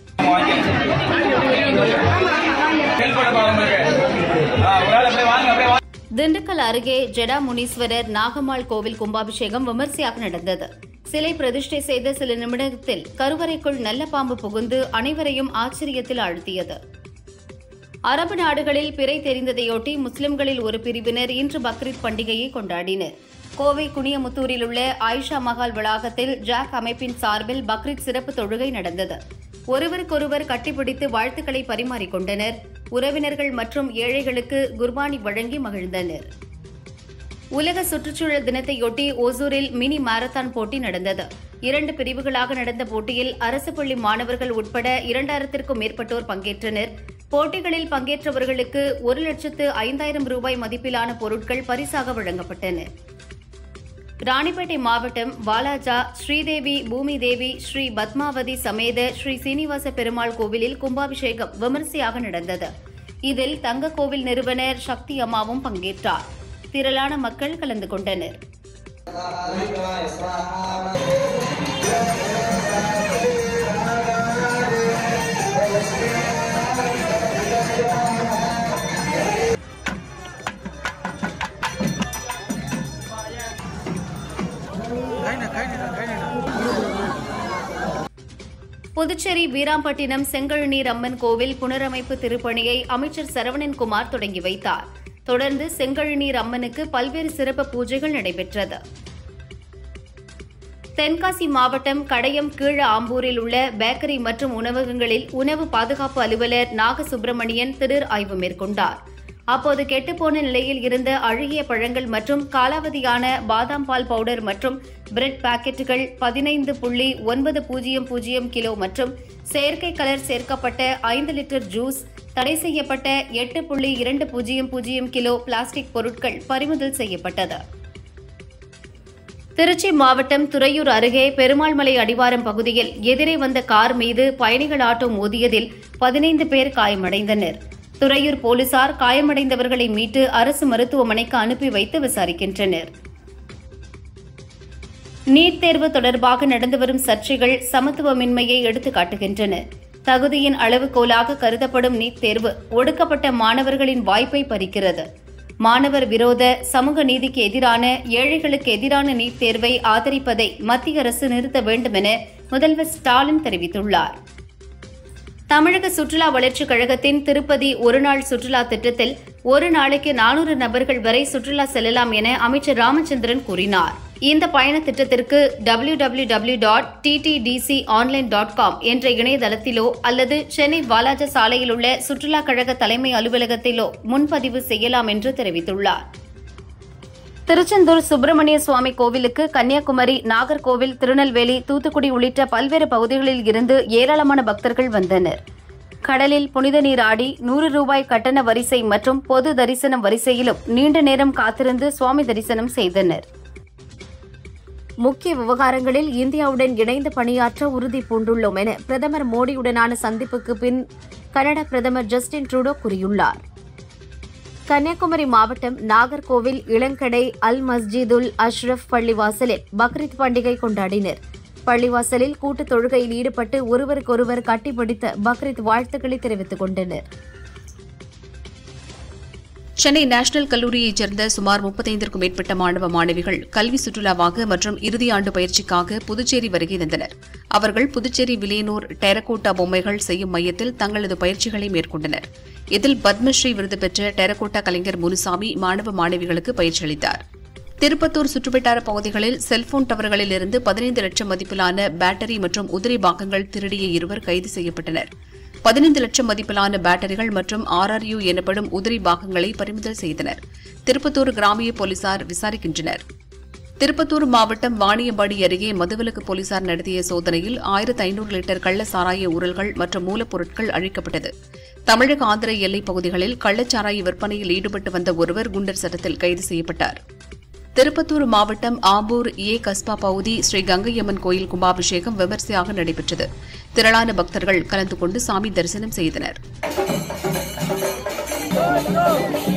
திண்டுக்கல் அருகே ஜெடா முனீஸ்வரர் நாகம்மாள் கோவில் கும்பாபிஷேகம் விமர்சையாக நடந்தது சிலை பிரதிஷ்டை செய்த சில நிமிடத்தில் கருவறைக்குள் நல்ல பாம்பு புகுந்து அனைவரையும் ஆச்சரியத்தில் ஆழ்த்தியது அரபு நாடுகளில் பிறை தெரிந்ததையொட்டி முஸ்லிம்களில் ஒரு பிரிவினர் இன்று பக்ரீத் பண்டிகையை கொண்டாடினர் கோவை குனியமுத்தூரில் உள்ள ஆயிஷா மஹால் வளாகத்தில் ஜாக் அமைப்பின் சார்பில் பக்ரீத் சிறப்பு தொழுகை நடந்தது ஒருவருக்கொருவர் கட்டிப்பிடித்து வாழ்த்துக்களை பரிமாறிக்கொண்டனர் உறவினர்கள் மற்றும் ஏழைகளுக்கு குர்பானி வழங்கி மகிழ்ந்தனர் உலக சுற்றுச்சூழல் தினத்தையொட்டி ஓசூரில் மினி மாரத்தான் போட்டி நடந்தது இரண்டு பிரிவுகளாக நடந்த போட்டியில் அரசு பள்ளி மாணவர்கள் உட்பட இரண்டாயிரத்திற்கும் மேற்பட்டோர் பங்கேற்றனர் போட்டிகளில் பங்கேற்றவர்களுக்கு ஒரு லட்சத்து ஐந்தாயிரம் ரூபாய் மதிப்பிலான பொருட்கள் பரிசாக வழங்கப்பட்டன ராணிப்பேட்டை மாவட்டம் வாலாஜா ஸ்ரீதேவி பூமி தேவி ஸ்ரீ பத்மாவதி சமேத ஸ்ரீ சீனிவாச பெருமாள் கோவிலில் கும்பாபிஷேகம் விமரிசையாக நடந்தது இதில் தங்க கோவில் நிறுவனர் சக்தி அம்மாவும் பங்கேற்றார் திரளான மக்கள் கலந்து கொண்டனர் புதுச்சேரி வீராம்பட்டினம் செங்கழுநீர் அம்மன் கோவில் புனரமைப்பு திருப்பணியை அமைச்சர் சரவணன்குமார் தொடங்கி வைத்தார் தொடர்ந்து செங்கழுநீர் அம்மனுக்கு பல்வேறு சிறப்பு பூஜைகள் நடைபெற்றது தென்காசி மாவட்டம் கடையம் கீழ ஆம்பூரில் உள்ள பேக்கரி மற்றும் உணவகங்களில் உணவு பாதுகாப்பு அலுவலர் நாகசுப்பிரமணியன் திடீர் ஆய்வு மேற்கொண்டார் அப்போது கெட்டுப்போன நிலையில் இருந்த அழுகிய பழங்கள் மற்றும் காலாவதியான பாதாம் பால் பவுடர் மற்றும் பிரெட் பாக்கெட்டுகள் பதினைந்து புள்ளி ஒன்பது பூஜ்ஜியம் பூஜ்ஜியம் கிலோ மற்றும் செயற்கை கலர் சேர்க்கப்பட்ட ஐந்து லிட்டர் ஜூஸ் தடை செய்யப்பட்ட எட்டு புள்ளி இரண்டு பூஜ்ஜியம் பூஜ்ஜியம் கிலோ பிளாஸ்டிக் பொருட்கள் பறிமுதல் செய்யப்பட்டது திருச்சி மாவட்டம் துறையூர் அருகே பெருமாள்மலை அடிவாரம் பகுதியில் எதிரே வந்த கார் மீது பயணிகள் ஆட்டோ மோதியதில் பதினைந்து பேர் காயமடைந்தனர் துறையூர் போலீசார் காயமடைந்தவர்களை மீட்டு அரசு மருத்துவமனைக்கு அனுப்பி வைத்து விசாரிக்கின்றனர் நீட் தேர்வு தொடர்பாக நடந்து வரும் சர்ச்சைகள் சமத்துவமின்மையை எடுத்துக் காட்டுகின்றன தகுதியின் அளவுகோலாக கருதப்படும் நீட் தேர்வு ஒடுக்கப்பட்ட மாணவர்களின் வாய்ப்பை பறிக்கிறது மாணவர் விரோத சமூக நீதிக்கு எதிரான ஏழைகளுக்கு எதிரான நீட் தேர்வை ஆதரிப்பதை மத்திய அரசு நிறுத்த வேண்டும் என முதல்வர் ஸ்டாலின் தெரிவித்துள்ளார் தமிழக சுற்றுலா வளர்ச்சிக் கழகத்தின் திருப்பதி ஒருநாள் சுற்றுலா திட்டத்தில் ஒரு நாளைக்கு நானூறு நபர்கள் வரை சுற்றுலா செல்லலாம் என அமைச்சர் ராமச்சந்திரன் கூறினார் இந்த பயண திட்டத்திற்கு W W W dot TTDC online dot com என்ற இணையதளத்திலோ அல்லது சென்னை வாலாஜா சாலையில் உள்ள சுற்றுலா கழக தலைமை அலுவலகத்திலோ முன்பதிவு செய்யலாம் என்று தெரிவித்துள்ளார் திருச்செந்தூர் சுப்பிரமணிய சுவாமி கோவிலுக்கு கன்னியாகுமரி நாகர்கோவில் திருநெல்வேலி தூத்துக்குடி உள்ளிட்ட பல்வேறு பகுதிகளில் இருந்து ஏராளமான பக்தர்கள் வந்தனர் கடலில் புனித நீர் ஆடி நூறு ரூபாய் கட்டண வரிசை மற்றும் பொது தரிசனம் வரிசையிலும் நீண்ட நேரம் காத்திருந்து சுவாமி தரிசனம் செய்தனர் முக்கிய விவகாரங்களில் இந்தியாவுடன் இணைந்து பணியாற்ற உறுதி பூண்டுள்ளோம் என பிரதமர் மோடியுடனான சந்திப்புக்கு பின் கனடா பிரதமர் ஜஸ்டின் ட்ரூடோ கூறியுள்ளார் கன்னியாகுமரி மாவட்டம் நாகர்கோவில் இளங்கடை அல் மஸ்ஜிதுல் அஷ்ரஃப் பள்ளிவாசலில் பக்ரீத் பண்டிகை கொண்டாடினர் பள்ளிவாசலில் கூட்டுத் தொழுகையில் ஈடுபட்டு ஒருவருக்கொருவர் கட்டிப்பிடித்து பக்ரீத் வாழ்த்துக்களை தெரிவித்துக் கொண்டனர் சென்னை நேஷனல் கல்லூரியைச் சேர்ந்த சுமார் முப்பத்தைந்திற்கும் மேற்பட்ட மாணவ மாணவிகள் கல்வி சுற்றுலாவாக மற்றும் இறுதி ஆண்டு பயிற்சிக்காக புதுச்சேரி வருகை தந்தனர் அவர்கள் புதுச்சேரி வில்லியனூர் டெரகோட்டா பொம்மைகள் செய்யும் மையத்தில் தங்களது பயிற்சிகளை மேற்கொண்டனர் இதில் பத்மஸ்ரீ விருது பெற்ற டெரகோட்டா கலைஞர் முனுசாமி மாணவ மாணவிகளுக்கு பயிற்சி அளித்தார் திருப்பத்தூர் சுற்றுவட்டார பகுதிகளில் செல்போன் டவர்களில் இருந்து பதினைந்து லட்சம் மதிப்பிலான பேட்டரி மற்றும் உதிரி பாகங்கள் திருடிய இருவர் கைது செய்யப்பட்டனர் பதினைந்து லட்சம் மதிப்பிலான பேட்டரிகள் மற்றும் ஆர்ஆர்யூ எனப்படும் உதிரி பாகங்களை பறிமுதல் செய்தனர் திருப்பத்தூர் கிராமிய போலீசார் விசாரிக்கின்றனர் திருப்பத்தூர் மாவட்டம் வாணியம்பாடி அருகே மதுவிலக்கு போலீசார் நடத்திய சோதனையில் ஆயிரத்து ஐநூறு லிட்டர் கள்ள சாராய உரல்கள் மற்றும் மூலப்பொருட்கள் அழிக்கப்பட்டது தமிழக ஆந்திர எல்லைப் பகுதிகளில் கள்ளச்சாராய விற்பனையில் ஈடுபட்டு வந்த ஒருவர் குண்டர் சட்டத்தில் கைது செய்யப்பட்டார் திருப்பத்தூர் மாவட்டம் ஆம்பூர் ஏ கஸ்பா பகுதி ஸ்ரீ கங்கையம்மன் கோயில் கும்பாபிஷேகம் விமரிசையாக நடைபெற்றது திரளான பக்தர்கள் கலந்து கொண்டு சாமி தரிசனம் செய்தனர்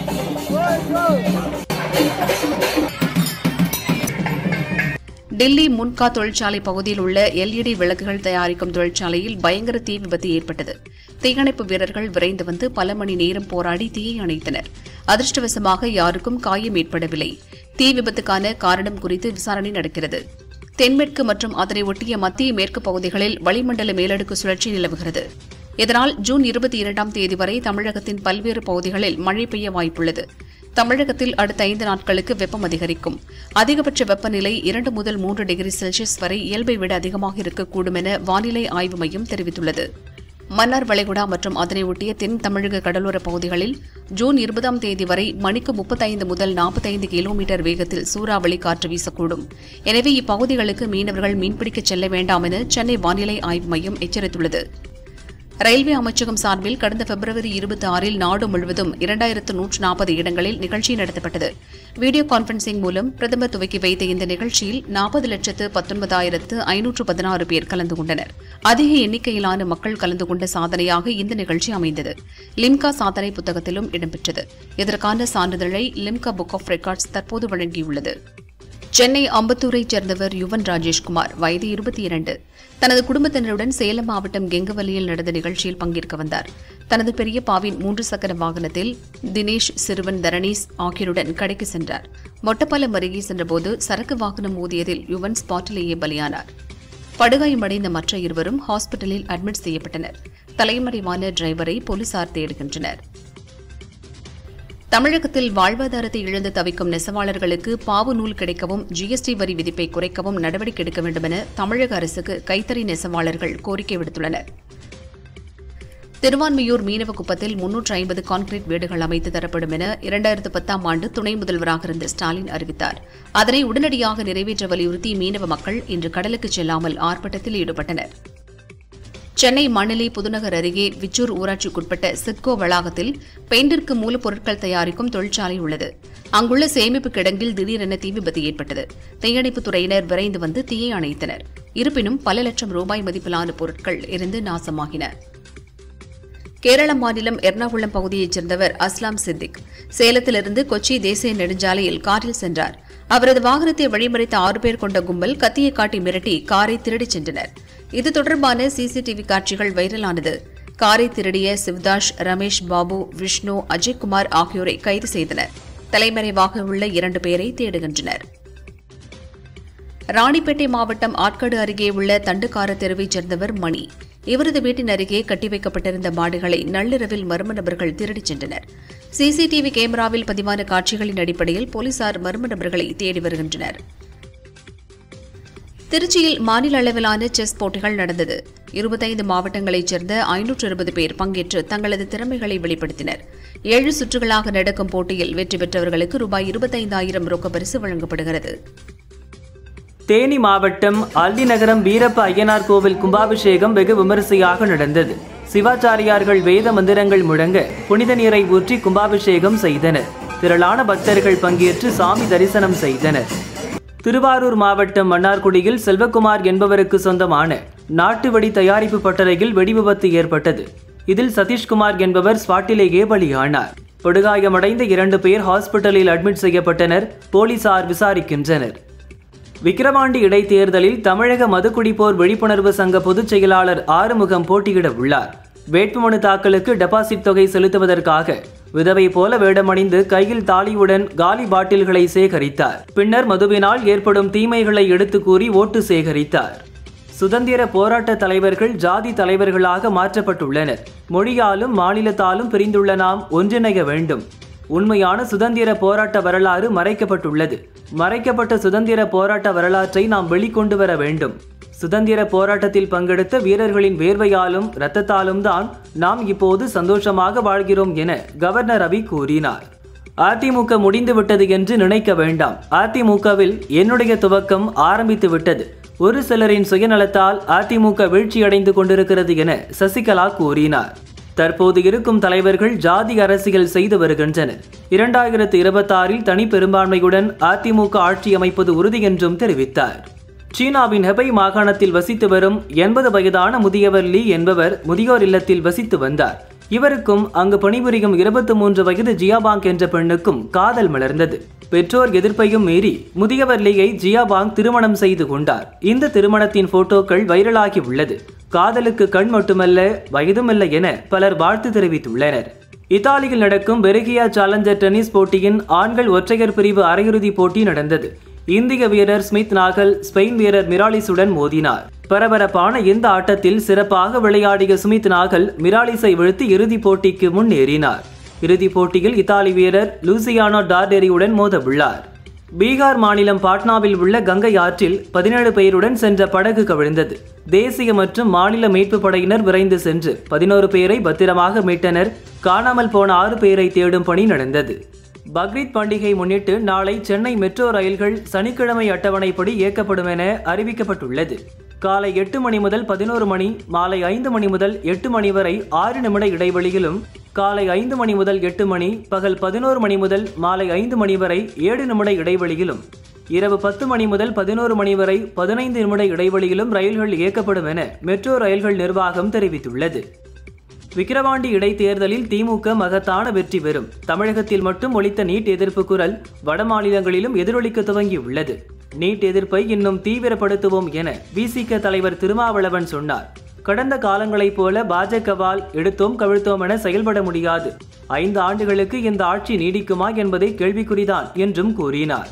டெல்லி முன்கா தொழிற்சாலை பகுதியில் உள்ள எல்இடி விளக்குகள் தயாரிக்கும் தொழிற்சாலையில் பயங்கர தீ விபத்து ஏற்பட்டது தீயணைப்பு வீரர்கள் விரைந்து வந்து பல மணி நேரம் போராடி தீயை அணைத்தனர் அதிர்ஷ்டவசமாக யாருக்கும் காயம் ஏற்படவில்லை தீ விபத்துக்கான காரணம் குறித்து விசாரணை நடக்கிறது தென்மேற்கு மற்றும் அதனை ஒட்டிய மத்திய மேற்கு பகுதிகளில் வளிமண்டல மேலடுக்கு சுழற்சி நிலவுகிறது இதனால் ஜூன் இருபத்தி இரண்டாம் தேதி வரை தமிழகத்தின் பல்வேறு பகுதிகளில் மழை பெய்ய வாய்ப்புள்ளது தமிழகத்தில் அடுத்த ஐந்து நாட்களுக்கு வெப்பம் அதிகரிக்கும் அதிகபட்ச வெப்பநிலை இரண்டு முதல் மூன்று டிகிரி செல்சியஸ் வரை இயல்பை விட அதிகமாக இருக்கக்கூடும் என வானிலை ஆய்வு மையம் தெரிவித்துள்ளது மன்னார் வளைகுடா மற்றும் அதனை ஒட்டிய தென் தமிழக கடலோர பகுதிகளில் ஜூன் இருபதாம் தேதி வரை மணிக்கு முப்பத்தைந்து முதல் நாற்பத்தைந்து கிலோமீட்டர் வேகத்தில் சூறாவளி காற்று வீசக்கூடும் எனவே இப்பகுதிகளுக்கு மீனவர்கள் மீன்பிடிக்கச் செல்ல வேண்டாம் என சென்னை வானிலை ஆய்வு மையம் எச்சரித்துள்ளது ரயில்வே அமைச்சகம் சார்பில் கடந்த பிப்ரவரி இருபத்தி ஆறில் நாடு முழுவதும் இரண்டாயிரத்து நூற்று நாற்பது இடங்களில் நிகழ்ச்சி நடத்தப்பட்டது வீடியோ கான்பரன்சிங் மூலம் பிரதமர் துவக்கி வைத்த இந்த நிகழ்ச்சியில் நாற்பது லட்சத்து பத்தொன்பதாயிரத்து ஐநூற்று பதினாறு பேர் கலந்து கொண்டனர் அதிக எண்ணிக்கையிலான மக்கள் கலந்து கொண்ட சாதனையாக இந்த நிகழ்ச்சி அமைந்தது லிம்கா சாதனை புத்தகத்திலும் இடம்பெற்றது இதற்கான சான்றிதழை லிம்கா புக் ஆஃப் ரெக்கார்ட்ஸ் தற்போது வழங்கியுள்ளது சென்னை அம்பத்தூரைச் சேர்ந்தவர் யுவன் ராஜேஷ்குமார் வயது இருபத்தி இரண்டு தனது குடும்பத்தினருடன் சேலம் மாவட்டம் கெங்கவல்லியில் நடந்த நிகழ்ச்சியில் பங்கேற்க வந்தார் தனது பெரியப்பாவின் மூன்று சக்கர வாகனத்தில் தினேஷ் சிறுவன் தரணீஸ் ஆகியோருடன் கடைக்கு சென்றார் மொட்டப்பாலம் அருகே சென்றபோது சரக்கு வாகனம் மோதியதில் யுவன் ஸ்பாட்டிலேயே பலியானார் படுகாயமடைந்த மற்ற இருவரும் ஹாஸ்பிட்டலில் அட்மிட் செய்யப்பட்டனர் தலைமறைவான டிரைவரை போலீசார் தேடுகின்றனர் தமிழகத்தில் வாழ்வாதாரத்தை இழந்து தவிக்கும் நெசவாளர்களுக்கு பாவு நூல் கிடைக்கவும் ஜிஎஸ்டி வரி விதிப்பை குறைக்கவும் நடவடிக்கை எடுக்க வேண்டும் என தமிழக அரசுக்கு கைத்தறி நெசவாளர்கள் கோரிக்கை விடுத்துள்ளனர் திருவான்மையூர் மீனவ குப்பத்தில் முன்னூற்று ஐம்பது கான்கிரீட் வீடுகள் அமைத்து தரப்படும் என இரண்டாயிரத்து பத்தாம் ஆண்டு துணை முதல்வராக இருந்த ஸ்டாலின் அறிவித்தார் அதனை உடனடியாக நிறைவேற்ற வலியுறுத்தி மீனவ மக்கள் இன்று கடலுக்கு செல்லாமல் ஆர்ப்பாட்டத்தில் ஈடுபட்டனர் சென்னை மணலி புதுநகர் அருகே விச்சூர் ஊராட்சிக்குட்பட்ட சிட்கோ வளாகத்தில் பெயிண்டிற்கு மூலப்பொருட்கள் தயாரிக்கும் தொழிற்சாலை உள்ளது அங்குள்ள சேமிப்பு கிடங்கில் திடீரென தீ விபத்து ஏற்பட்டது தீயணைப்புத் துறையினர் விரைந்து வந்து தீயை அணைத்தனர் இருப்பினும் பல லட்சம் ரூபாய் மதிப்பிலான பொருட்கள் எரிந்து நாசமாகின கேரள மாநிலம் எர்ணாகுளம் பகுதியைச் சேர்ந்தவர் அஸ்லாம் சித்திக் சேலத்திலிருந்து கொச்சி தேசிய நெடுஞ்சாலையில் காரில் சென்றார் அவரது வாகனத்தை வழிமறைத்த ஆறு பேர் கொண்ட கும்பல் கத்தியை காட்டி மிரட்டி காரை திருடிச் சென்றனர் இது தொடர்பான சிசிடிவி காட்சிகள் வைரலானது காரை திருடிய சிவ்தாஷ் ரமேஷ் பாபு விஷ்ணு அஜய்குமார் ஆகியோரை கைது செய்தனர் தலைமறைவாக உள்ள இரண்டு பேரை தேடுகின்றனர் ராணிப்பேட்டை மாவட்டம் ஆட்காடு அருகே உள்ள தண்டுக்கார தெருவைச் சேர்ந்தவர் மணி இவரது வீட்டின் அருகே கட்டி வைக்கப்பட்டிருந்த மாடுகளை நள்ளிரவில் மர்ம நபர்கள் திருடிச் சென்றனர் சிசிடிவி கேமராவில் பதிவான காட்சிகளின் அடிப்படையில் போலீசார் மர்ம நபர்களை தேடி வருகின்றனர் திருச்சியில் மாநில அளவிலான செஸ் போட்டிகள் நடந்தது இருபத்தைந்து மாவட்டங்களைச் சேர்ந்த ஐநூற்று இருபது பேர் பங்கேற்று தங்களது திறமைகளை வெளிப்படுத்தினர் ஏழு சுற்றுகளாக நடக்கும் போட்டியில் வெற்றி பெற்றவர்களுக்கு ரூபாய் இருபத்தைந்தாயிரம் ரொக்க பரிசு வழங்கப்படுகிறது தேனி மாவட்டம் அல்லி நகரம் வீரப்ப ஐயனார் கோவில் கும்பாபிஷேகம் வெகு விமரிசையாக நடந்தது சிவாச்சாரியார்கள் வேத மந்திரங்கள் முழங்க புனித நீரை ஊற்றி கும்பாபிஷேகம் செய்தனர் திரளான பக்தர்கள் பங்கேற்று சாமி தரிசனம் செய்தனர் திருவாரூர் மாவட்டம் மன்னார்குடியில் செல்வகுமார் என்பவருக்கு சொந்தமான நாட்டு வெடி தயாரிப்பு பட்டறையில் வெடி விபத்து ஏற்பட்டது இதில் சதீஷ்குமார் என்பவர் ஸ்பாட்டிலேயே பலியானார் படுகாயமடைந்த இரண்டு பேர் ஹாஸ்பிட்டலில் அட்மிட் செய்யப்பட்டனர் போலீசார் விசாரிக்கின்றனர் விக்கிரவாண்டி இடைத்தேர்தலில் தமிழக மதுக்குடிப்போர் விழிப்புணர்வு சங்க பொதுச் செயலாளர் ஆறுமுகம் போட்டியிட உள்ளார் வேட்புமனு தாக்கலுக்கு டெபாசிட் தொகை செலுத்துவதற்காக விதவை போல வேடமணிந்து கையில் தாலியுடன் காலி பாட்டில்களை சேகரித்தார் பின்னர் மதுவினால் ஏற்படும் தீமைகளை எடுத்து கூறி ஓட்டு சேகரித்தார் சுதந்திர போராட்ட தலைவர்கள் ஜாதி தலைவர்களாக மாற்றப்பட்டுள்ளனர் மொழியாலும் மாநிலத்தாலும் பிரிந்துள்ள நாம் ஒன்றிணைய வேண்டும் உண்மையான சுதந்திர போராட்ட வரலாறு மறைக்கப்பட்டுள்ளது மறைக்கப்பட்ட சுதந்திர போராட்ட வரலாற்றை நாம் வெளிக்கொண்டு வர வேண்டும் சுதந்திர போராட்டத்தில் பங்கெடுத்த வீரர்களின் வேர்வையாலும் இரத்தத்தாலும் தான் நாம் இப்போது சந்தோஷமாக வாழ்கிறோம் என கவர்னர் ரவி கூறினார் அதிமுக முடிந்துவிட்டது என்று நினைக்க வேண்டாம் அதிமுகவில் என்னுடைய துவக்கம் ஆரம்பித்து விட்டது ஒரு சிலரின் சுயநலத்தால் அதிமுக வீழ்ச்சியடைந்து கொண்டிருக்கிறது என சசிகலா கூறினார் தற்போது இருக்கும் தலைவர்கள் ஜாதி அரசியல் செய்து வருகின்றனர் இரண்டாயிரத்து இருபத்தாறில் தனி பெரும்பான்மையுடன் அதிமுக ஆட்சி அமைப்பது உறுதி என்றும் தெரிவித்தார் சீனாவின் ஹெபை மாகாணத்தில் வசித்து வரும் எண்பது வயதான முதியவர் லீ என்பவர் முதியோர் இல்லத்தில் வசித்து வந்தார் இவருக்கும் அங்கு பணிபுரியும் இருபத்தி மூன்று வயது ஜியாபாங் என்ற பெண்ணுக்கும் காதல் மலர்ந்தது பெற்றோர் எதிர்ப்பையும் மீறி முதியவர் லீயை ஜியாபாங் திருமணம் செய்து கொண்டார் இந்த திருமணத்தின் போட்டோக்கள் வைரலாகி உள்ளது காதலுக்கு கண் மட்டுமல்ல வயதுமல்ல என பலர் வாழ்த்து தெரிவித்துள்ளனர் இத்தாலியில் நடக்கும் பெருகியா சேலஞ்சர் டென்னிஸ் போட்டியின் ஆண்கள் ஒற்றையர் பிரிவு அரையிறுதி போட்டி நடந்தது இந்திய வீரர் ஸ்மித் நாகல் ஸ்பெயின் வீரர் மிராலிஸுடன் மோதினார் பரபரப்பான இந்த ஆட்டத்தில் சிறப்பாக விளையாடிய சுமித் நாகல் மிராலிஸை வீழ்த்தி இறுதிப் போட்டிக்கு முன்னேறினார் இறுதிப் போட்டியில் இத்தாலி வீரர் லூசியானோ டார்டெரியுடன் மோதவுள்ளார் பீகார் மாநிலம் பாட்னாவில் உள்ள கங்கை ஆற்றில் பதினேழு பேருடன் சென்ற படகு கவிழ்ந்தது தேசிய மற்றும் மாநில மீட்பு படையினர் விரைந்து சென்று பதினோரு பேரை பத்திரமாக மீட்டனர் காணாமல் போன ஆறு பேரை தேடும் பணி நடந்தது பக்ரீத் பண்டிகை முன்னிட்டு நாளை சென்னை மெட்ரோ ரயில்கள் சனிக்கிழமை அட்டவணைப்படி இயக்கப்படும் என அறிவிக்கப்பட்டுள்ளது காலை எட்டு மணி முதல் பதினோரு மணி மாலை ஐந்து மணி முதல் எட்டு மணி வரை ஆறு நிமிட இடைவெளியிலும் காலை ஐந்து மணி முதல் எட்டு மணி பகல் பதினோரு மணி முதல் மாலை ஐந்து மணி வரை ஏழு நிமிட இடைவெளியிலும் இரவு பத்து மணி முதல் பதினோரு மணி வரை பதினைந்து நிமிட இடைவெளியிலும் ரயில்கள் இயக்கப்படும் என மெட்ரோ ரயில்கள் நிர்வாகம் தெரிவித்துள்ளது விக்கிரவாண்டி இடைத்தேர்தலில் திமுக மகத்தான வெற்றி பெறும் தமிழகத்தில் மட்டும் ஒலித்த நீட் எதிர்ப்பு குரல் வட மாநிலங்களிலும் எதிரொலிக்க துவங்கியுள்ளது நீட் எதிர்ப்பை இன்னும் தீவிரப்படுத்துவோம் என விசிக தலைவர் திருமாவளவன் சொன்னார் கடந்த காலங்களைப் போல பாஜகவால் எடுத்தோம் கவிழ்த்தோம் என செயல்பட முடியாது ஐந்து ஆண்டுகளுக்கு இந்த ஆட்சி நீடிக்குமா என்பதை கேள்விக்குறிதான் என்றும் கூறினார்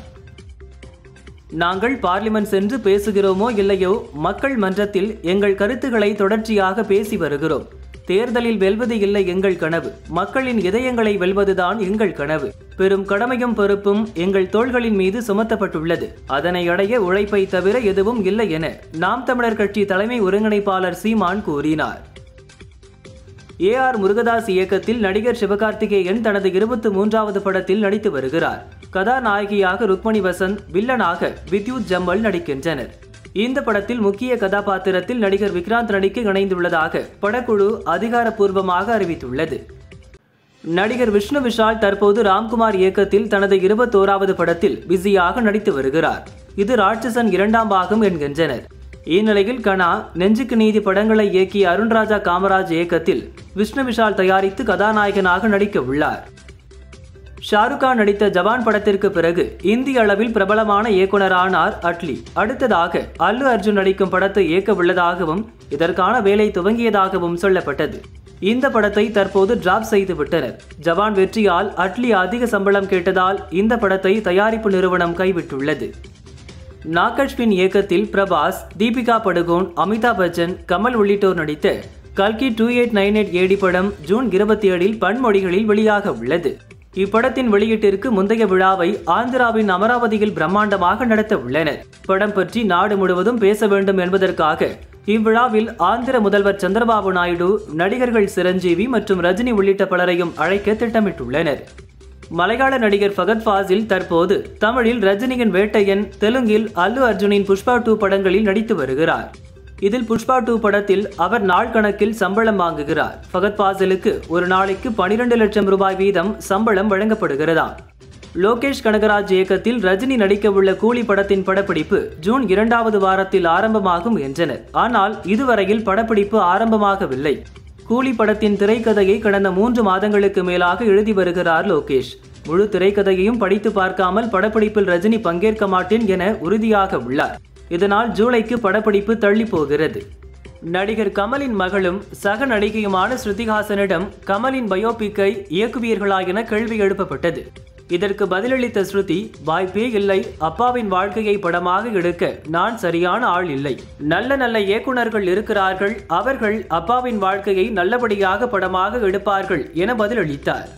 நாங்கள் பார்லிமெண்ட் சென்று பேசுகிறோமோ இல்லையோ மக்கள் மன்றத்தில் எங்கள் கருத்துக்களை தொடர்ச்சியாக பேசி வருகிறோம் தேர்தலில் வெல்வது இல்லை எங்கள் கனவு மக்களின் இதயங்களை வெல்வதுதான் எங்கள் கனவு பெரும் கடமையும் பொறுப்பும் எங்கள் தோள்களின் மீது சுமத்தப்பட்டுள்ளது அதனை அடைய உழைப்பை தவிர எதுவும் இல்லை என நாம் தமிழர் கட்சி தலைமை ஒருங்கிணைப்பாளர் சீமான் கூறினார் ஏ ஆர் முருகதாஸ் இயக்கத்தில் நடிகர் சிவகார்த்திகேயன் தனது இருபத்தி மூன்றாவது படத்தில் நடித்து வருகிறார் கதாநாயகியாக ருக்மணி வசந்த் வில்லனாக வித்யுத் ஜம்மல் நடிக்கின்றனர் இந்த படத்தில் முக்கிய கதாபாத்திரத்தில் நடிகர் விக்ராந்த் நடிக்க இணைந்துள்ளதாக படக்குழு அதிகாரப்பூர்வமாக அறிவித்துள்ளது நடிகர் விஷ்ணு விஷால் தற்போது ராம்குமார் இயக்கத்தில் தனது இருபத்தோராவது படத்தில் பிஸியாக நடித்து வருகிறார் இது ராட்சசன் இரண்டாம் பாகம் என்கின்றனர் இந்நிலையில் கனா நெஞ்சுக்கு நீதி படங்களை இயக்கிய அருண்ராஜா காமராஜ் இயக்கத்தில் விஷ்ணு விஷால் தயாரித்து கதாநாயகனாக நடிக்க உள்ளார் ஷாருக் கான் நடித்த ஜவான் படத்திற்கு பிறகு இந்திய அளவில் பிரபலமான இயக்குனரானார் அட்லி அடுத்ததாக அல்லு அர்ஜுன் நடிக்கும் படத்தை இயக்க உள்ளதாகவும் இதற்கான வேலை துவங்கியதாகவும் சொல்லப்பட்டது இந்த படத்தை தற்போது டிராப் செய்து விட்டனர் ஜவான் வெற்றியால் அட்லி அதிக சம்பளம் கேட்டதால் இந்த படத்தை தயாரிப்பு நிறுவனம் கைவிட்டுள்ளது நாகஷ்வின் இயக்கத்தில் பிரபாஸ் தீபிகா படுகோன் அமிதாப் பச்சன் கமல் உள்ளிட்டோர் நடித்த கல்கி two eight nine eight AD படம் ஜூன் இருபத்தி ஏழில் பன்மொழிகளில் வெளியாக உள்ளது இப்படத்தின் வெளியீட்டிற்கு முந்தைய விழாவை ஆந்திராவின் அமராவதியில் பிரம்மாண்டமாக நடத்த உள்ளனர் படம் பற்றி நாடு முழுவதும் பேச வேண்டும் என்பதற்காக இவ்விழாவில் ஆந்திர முதல்வர் சந்திரபாபு நாயுடு நடிகர்கள் சிரஞ்சீவி மற்றும் ரஜினி உள்ளிட்ட பலரையும் அழைக்க திட்டமிட்டுள்ளனர் மலையாள நடிகர் ஃபகத் ஃபாசில் தற்போது தமிழில் ரஜினியின் வேட்டையன் தெலுங்கில் அல்லு அர்ஜுனின் புஷ்பா டூ படங்களில் நடித்து வருகிறார் இதில் புஷ்பா டூ படத்தில் அவர் நாள் கணக்கில் சம்பளம் வாங்குகிறார் ஃபகத் ஃபாசிலுக்கு ஒரு நாளைக்கு பனிரெண்டு லட்சம் ரூபாய் வீதம் சம்பளம் வழங்கப்படுகிறதாம் லோகேஷ் கனகராஜ் இயக்கத்தில் ரஜினி நடிக்கவுள்ள கூலி படத்தின் படப்பிடிப்பு ஜூன் இரண்டாவது வாரத்தில் ஆரம்பமாகும் என்றனர் ஆனால் இதுவரையில் படப்பிடிப்பு ஆரம்பமாகவில்லை கூலி படத்தின் திரைக்கதையை கடந்த மூன்று மாதங்களுக்கு மேலாக எழுதி வருகிறார் லோகேஷ் முழு திரைக்கதையையும் படித்து பார்க்காமல் படப்பிடிப்பில் ரஜினி பங்கேற்க மாட்டேன் என உறுதியாக உள்ளார் இதனால் ஜூலைக்கு படப்பிடிப்பு தள்ளி போகிறது நடிகர் கமலின் மகளும் சக நடிகையுமான ஸ்ருதிஹாசனிடம் கமலின் பயோபிக்கை இயக்குவீர்களா என கேள்வி எழுப்பப்பட்டது இதற்கு பதிலளித்த ஸ்ருதி வாய்ப்பே இல்லை அப்பாவின் வாழ்க்கையை படமாக எடுக்க நான் சரியான ஆள் இல்லை நல்ல நல்ல இயக்குனர்கள் இருக்கிறார்கள் அவர்கள் அப்பாவின் வாழ்க்கையை நல்லபடியாக படமாக எடுப்பார்கள் என பதிலளித்தார்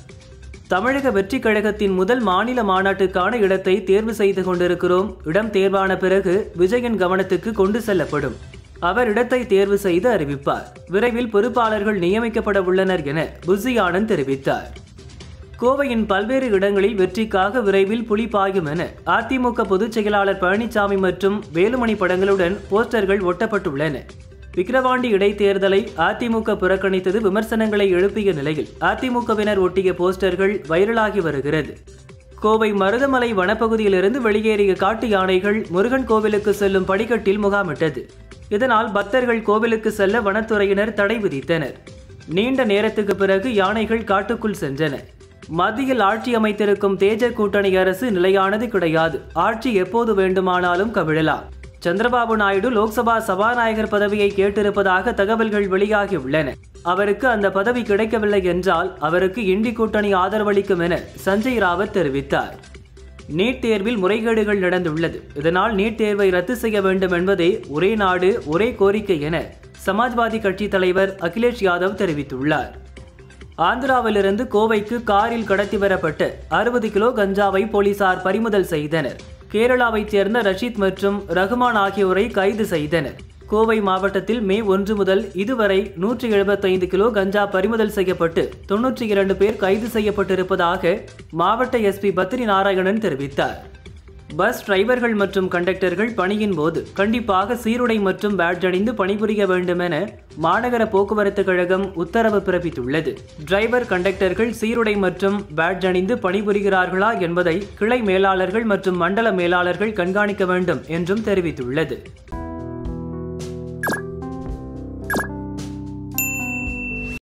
தமிழக வெற்றிக் கழகத்தின் முதல் மாநில மாநாட்டுக்கான இடத்தை தேர்வு செய்து கொண்டிருக்கிறோம் இடம் தேர்வான பிறகு விஜயன் கவனத்துக்கு கொண்டு செல்லப்படும் அவர் இடத்தை தேர்வு செய்து அறிவிப்பார் விரைவில் பொறுப்பாளர்கள் நியமிக்கப்பட உள்ளனர் என புசி ஆனந்த் தெரிவித்தார் கோவையின் பல்வேறு இடங்களில் வெற்றிக்காக விரைவில் புலி பாயும் என அதிமுக பொதுச் செயலாளர் பழனிசாமி மற்றும் வேலுமணி படங்களுடன் போஸ்டர்கள் ஒட்டப்பட்டுள்ளன விக்கிரவாண்டி இடைத்தேர்தலை அதிமுக புறக்கணித்தது விமர்சனங்களை எழுப்பிய நிலையில் அதிமுகவினர் ஒட்டிய போஸ்டர்கள் வைரலாகி வருகிறது கோவை மருதமலை வனப்பகுதியிலிருந்து வெளியேறிய காட்டு யானைகள் முருகன் கோவிலுக்கு செல்லும் படிக்கட்டில் முகாமிட்டது இதனால் பக்தர்கள் கோவிலுக்கு செல்ல வனத்துறையினர் தடை விதித்தனர் நீண்ட நேரத்துக்கு பிறகு யானைகள் காட்டுக்குள் சென்றன மத்தியில் ஆட்சி அமைத்திருக்கும் தேஜ கூட்டணி அரசு நிலையானது கிடையாது ஆட்சி எப்போது வேண்டுமானாலும் கவிழலாம் சந்திரபாபு நாயுடு லோக்சபா சபாநாயகர் பதவியை கேட்டிருப்பதாக தகவல்கள் வெளியாகியுள்ளன அவருக்கு அந்த பதவி கிடைக்கவில்லை என்றால் அவருக்கு இண்டி கூட்டணி ஆதரவளிக்கும் என சஞ்சய் ராவத் தெரிவித்தார் நீட் தேர்வில் முறைகேடுகள் நடந்துள்ளது இதனால் நீட் தேர்வை ரத்து செய்ய வேண்டும் என்பதே ஒரே நாடு ஒரே கோரிக்கை என சமாஜ்வாதி கட்சி தலைவர் அகிலேஷ் யாதவ் தெரிவித்துள்ளார் ஆந்திராவிலிருந்து கோவைக்கு காரில் கடத்தி வரப்பட்டு அறுபது கிலோ கஞ்சாவை போலீசார் பறிமுதல் செய்தனர் கேரளாவைச் சேர்ந்த ரஷீத் மற்றும் ரகுமான் ஆகியோரை கைது செய்தனர் கோவை மாவட்டத்தில் மே ஒன்று முதல் இதுவரை நூற்றி எழுபத்தைந்து கிலோ கஞ்சா பறிமுதல் செய்யப்பட்டு தொன்னூற்றி இரண்டு பேர் கைது செய்யப்பட்டிருப்பதாக மாவட்ட எஸ்பி பத்ரி நாராயணன் தெரிவித்தார் பஸ் டிரைவர்கள் மற்றும் கண்டக்டர்கள் பணியின் போது கண்டிப்பாக சீருடை மற்றும் பேட்ஜ் அணிந்து பணிபுரிய வேண்டும் என மாநகர போக்குவரத்து கழகம் உத்தரவு பிறப்பித்துள்ளது டிரைவர் கண்டக்டர்கள் சீருடை மற்றும் பேட்ஜ் அணிந்து பணிபுரிகிறார்களா என்பதை கிளை மேலாளர்கள் மற்றும் மண்டல மேலாளர்கள் கண்காணிக்க வேண்டும் என்றும் தெரிவித்துள்ளது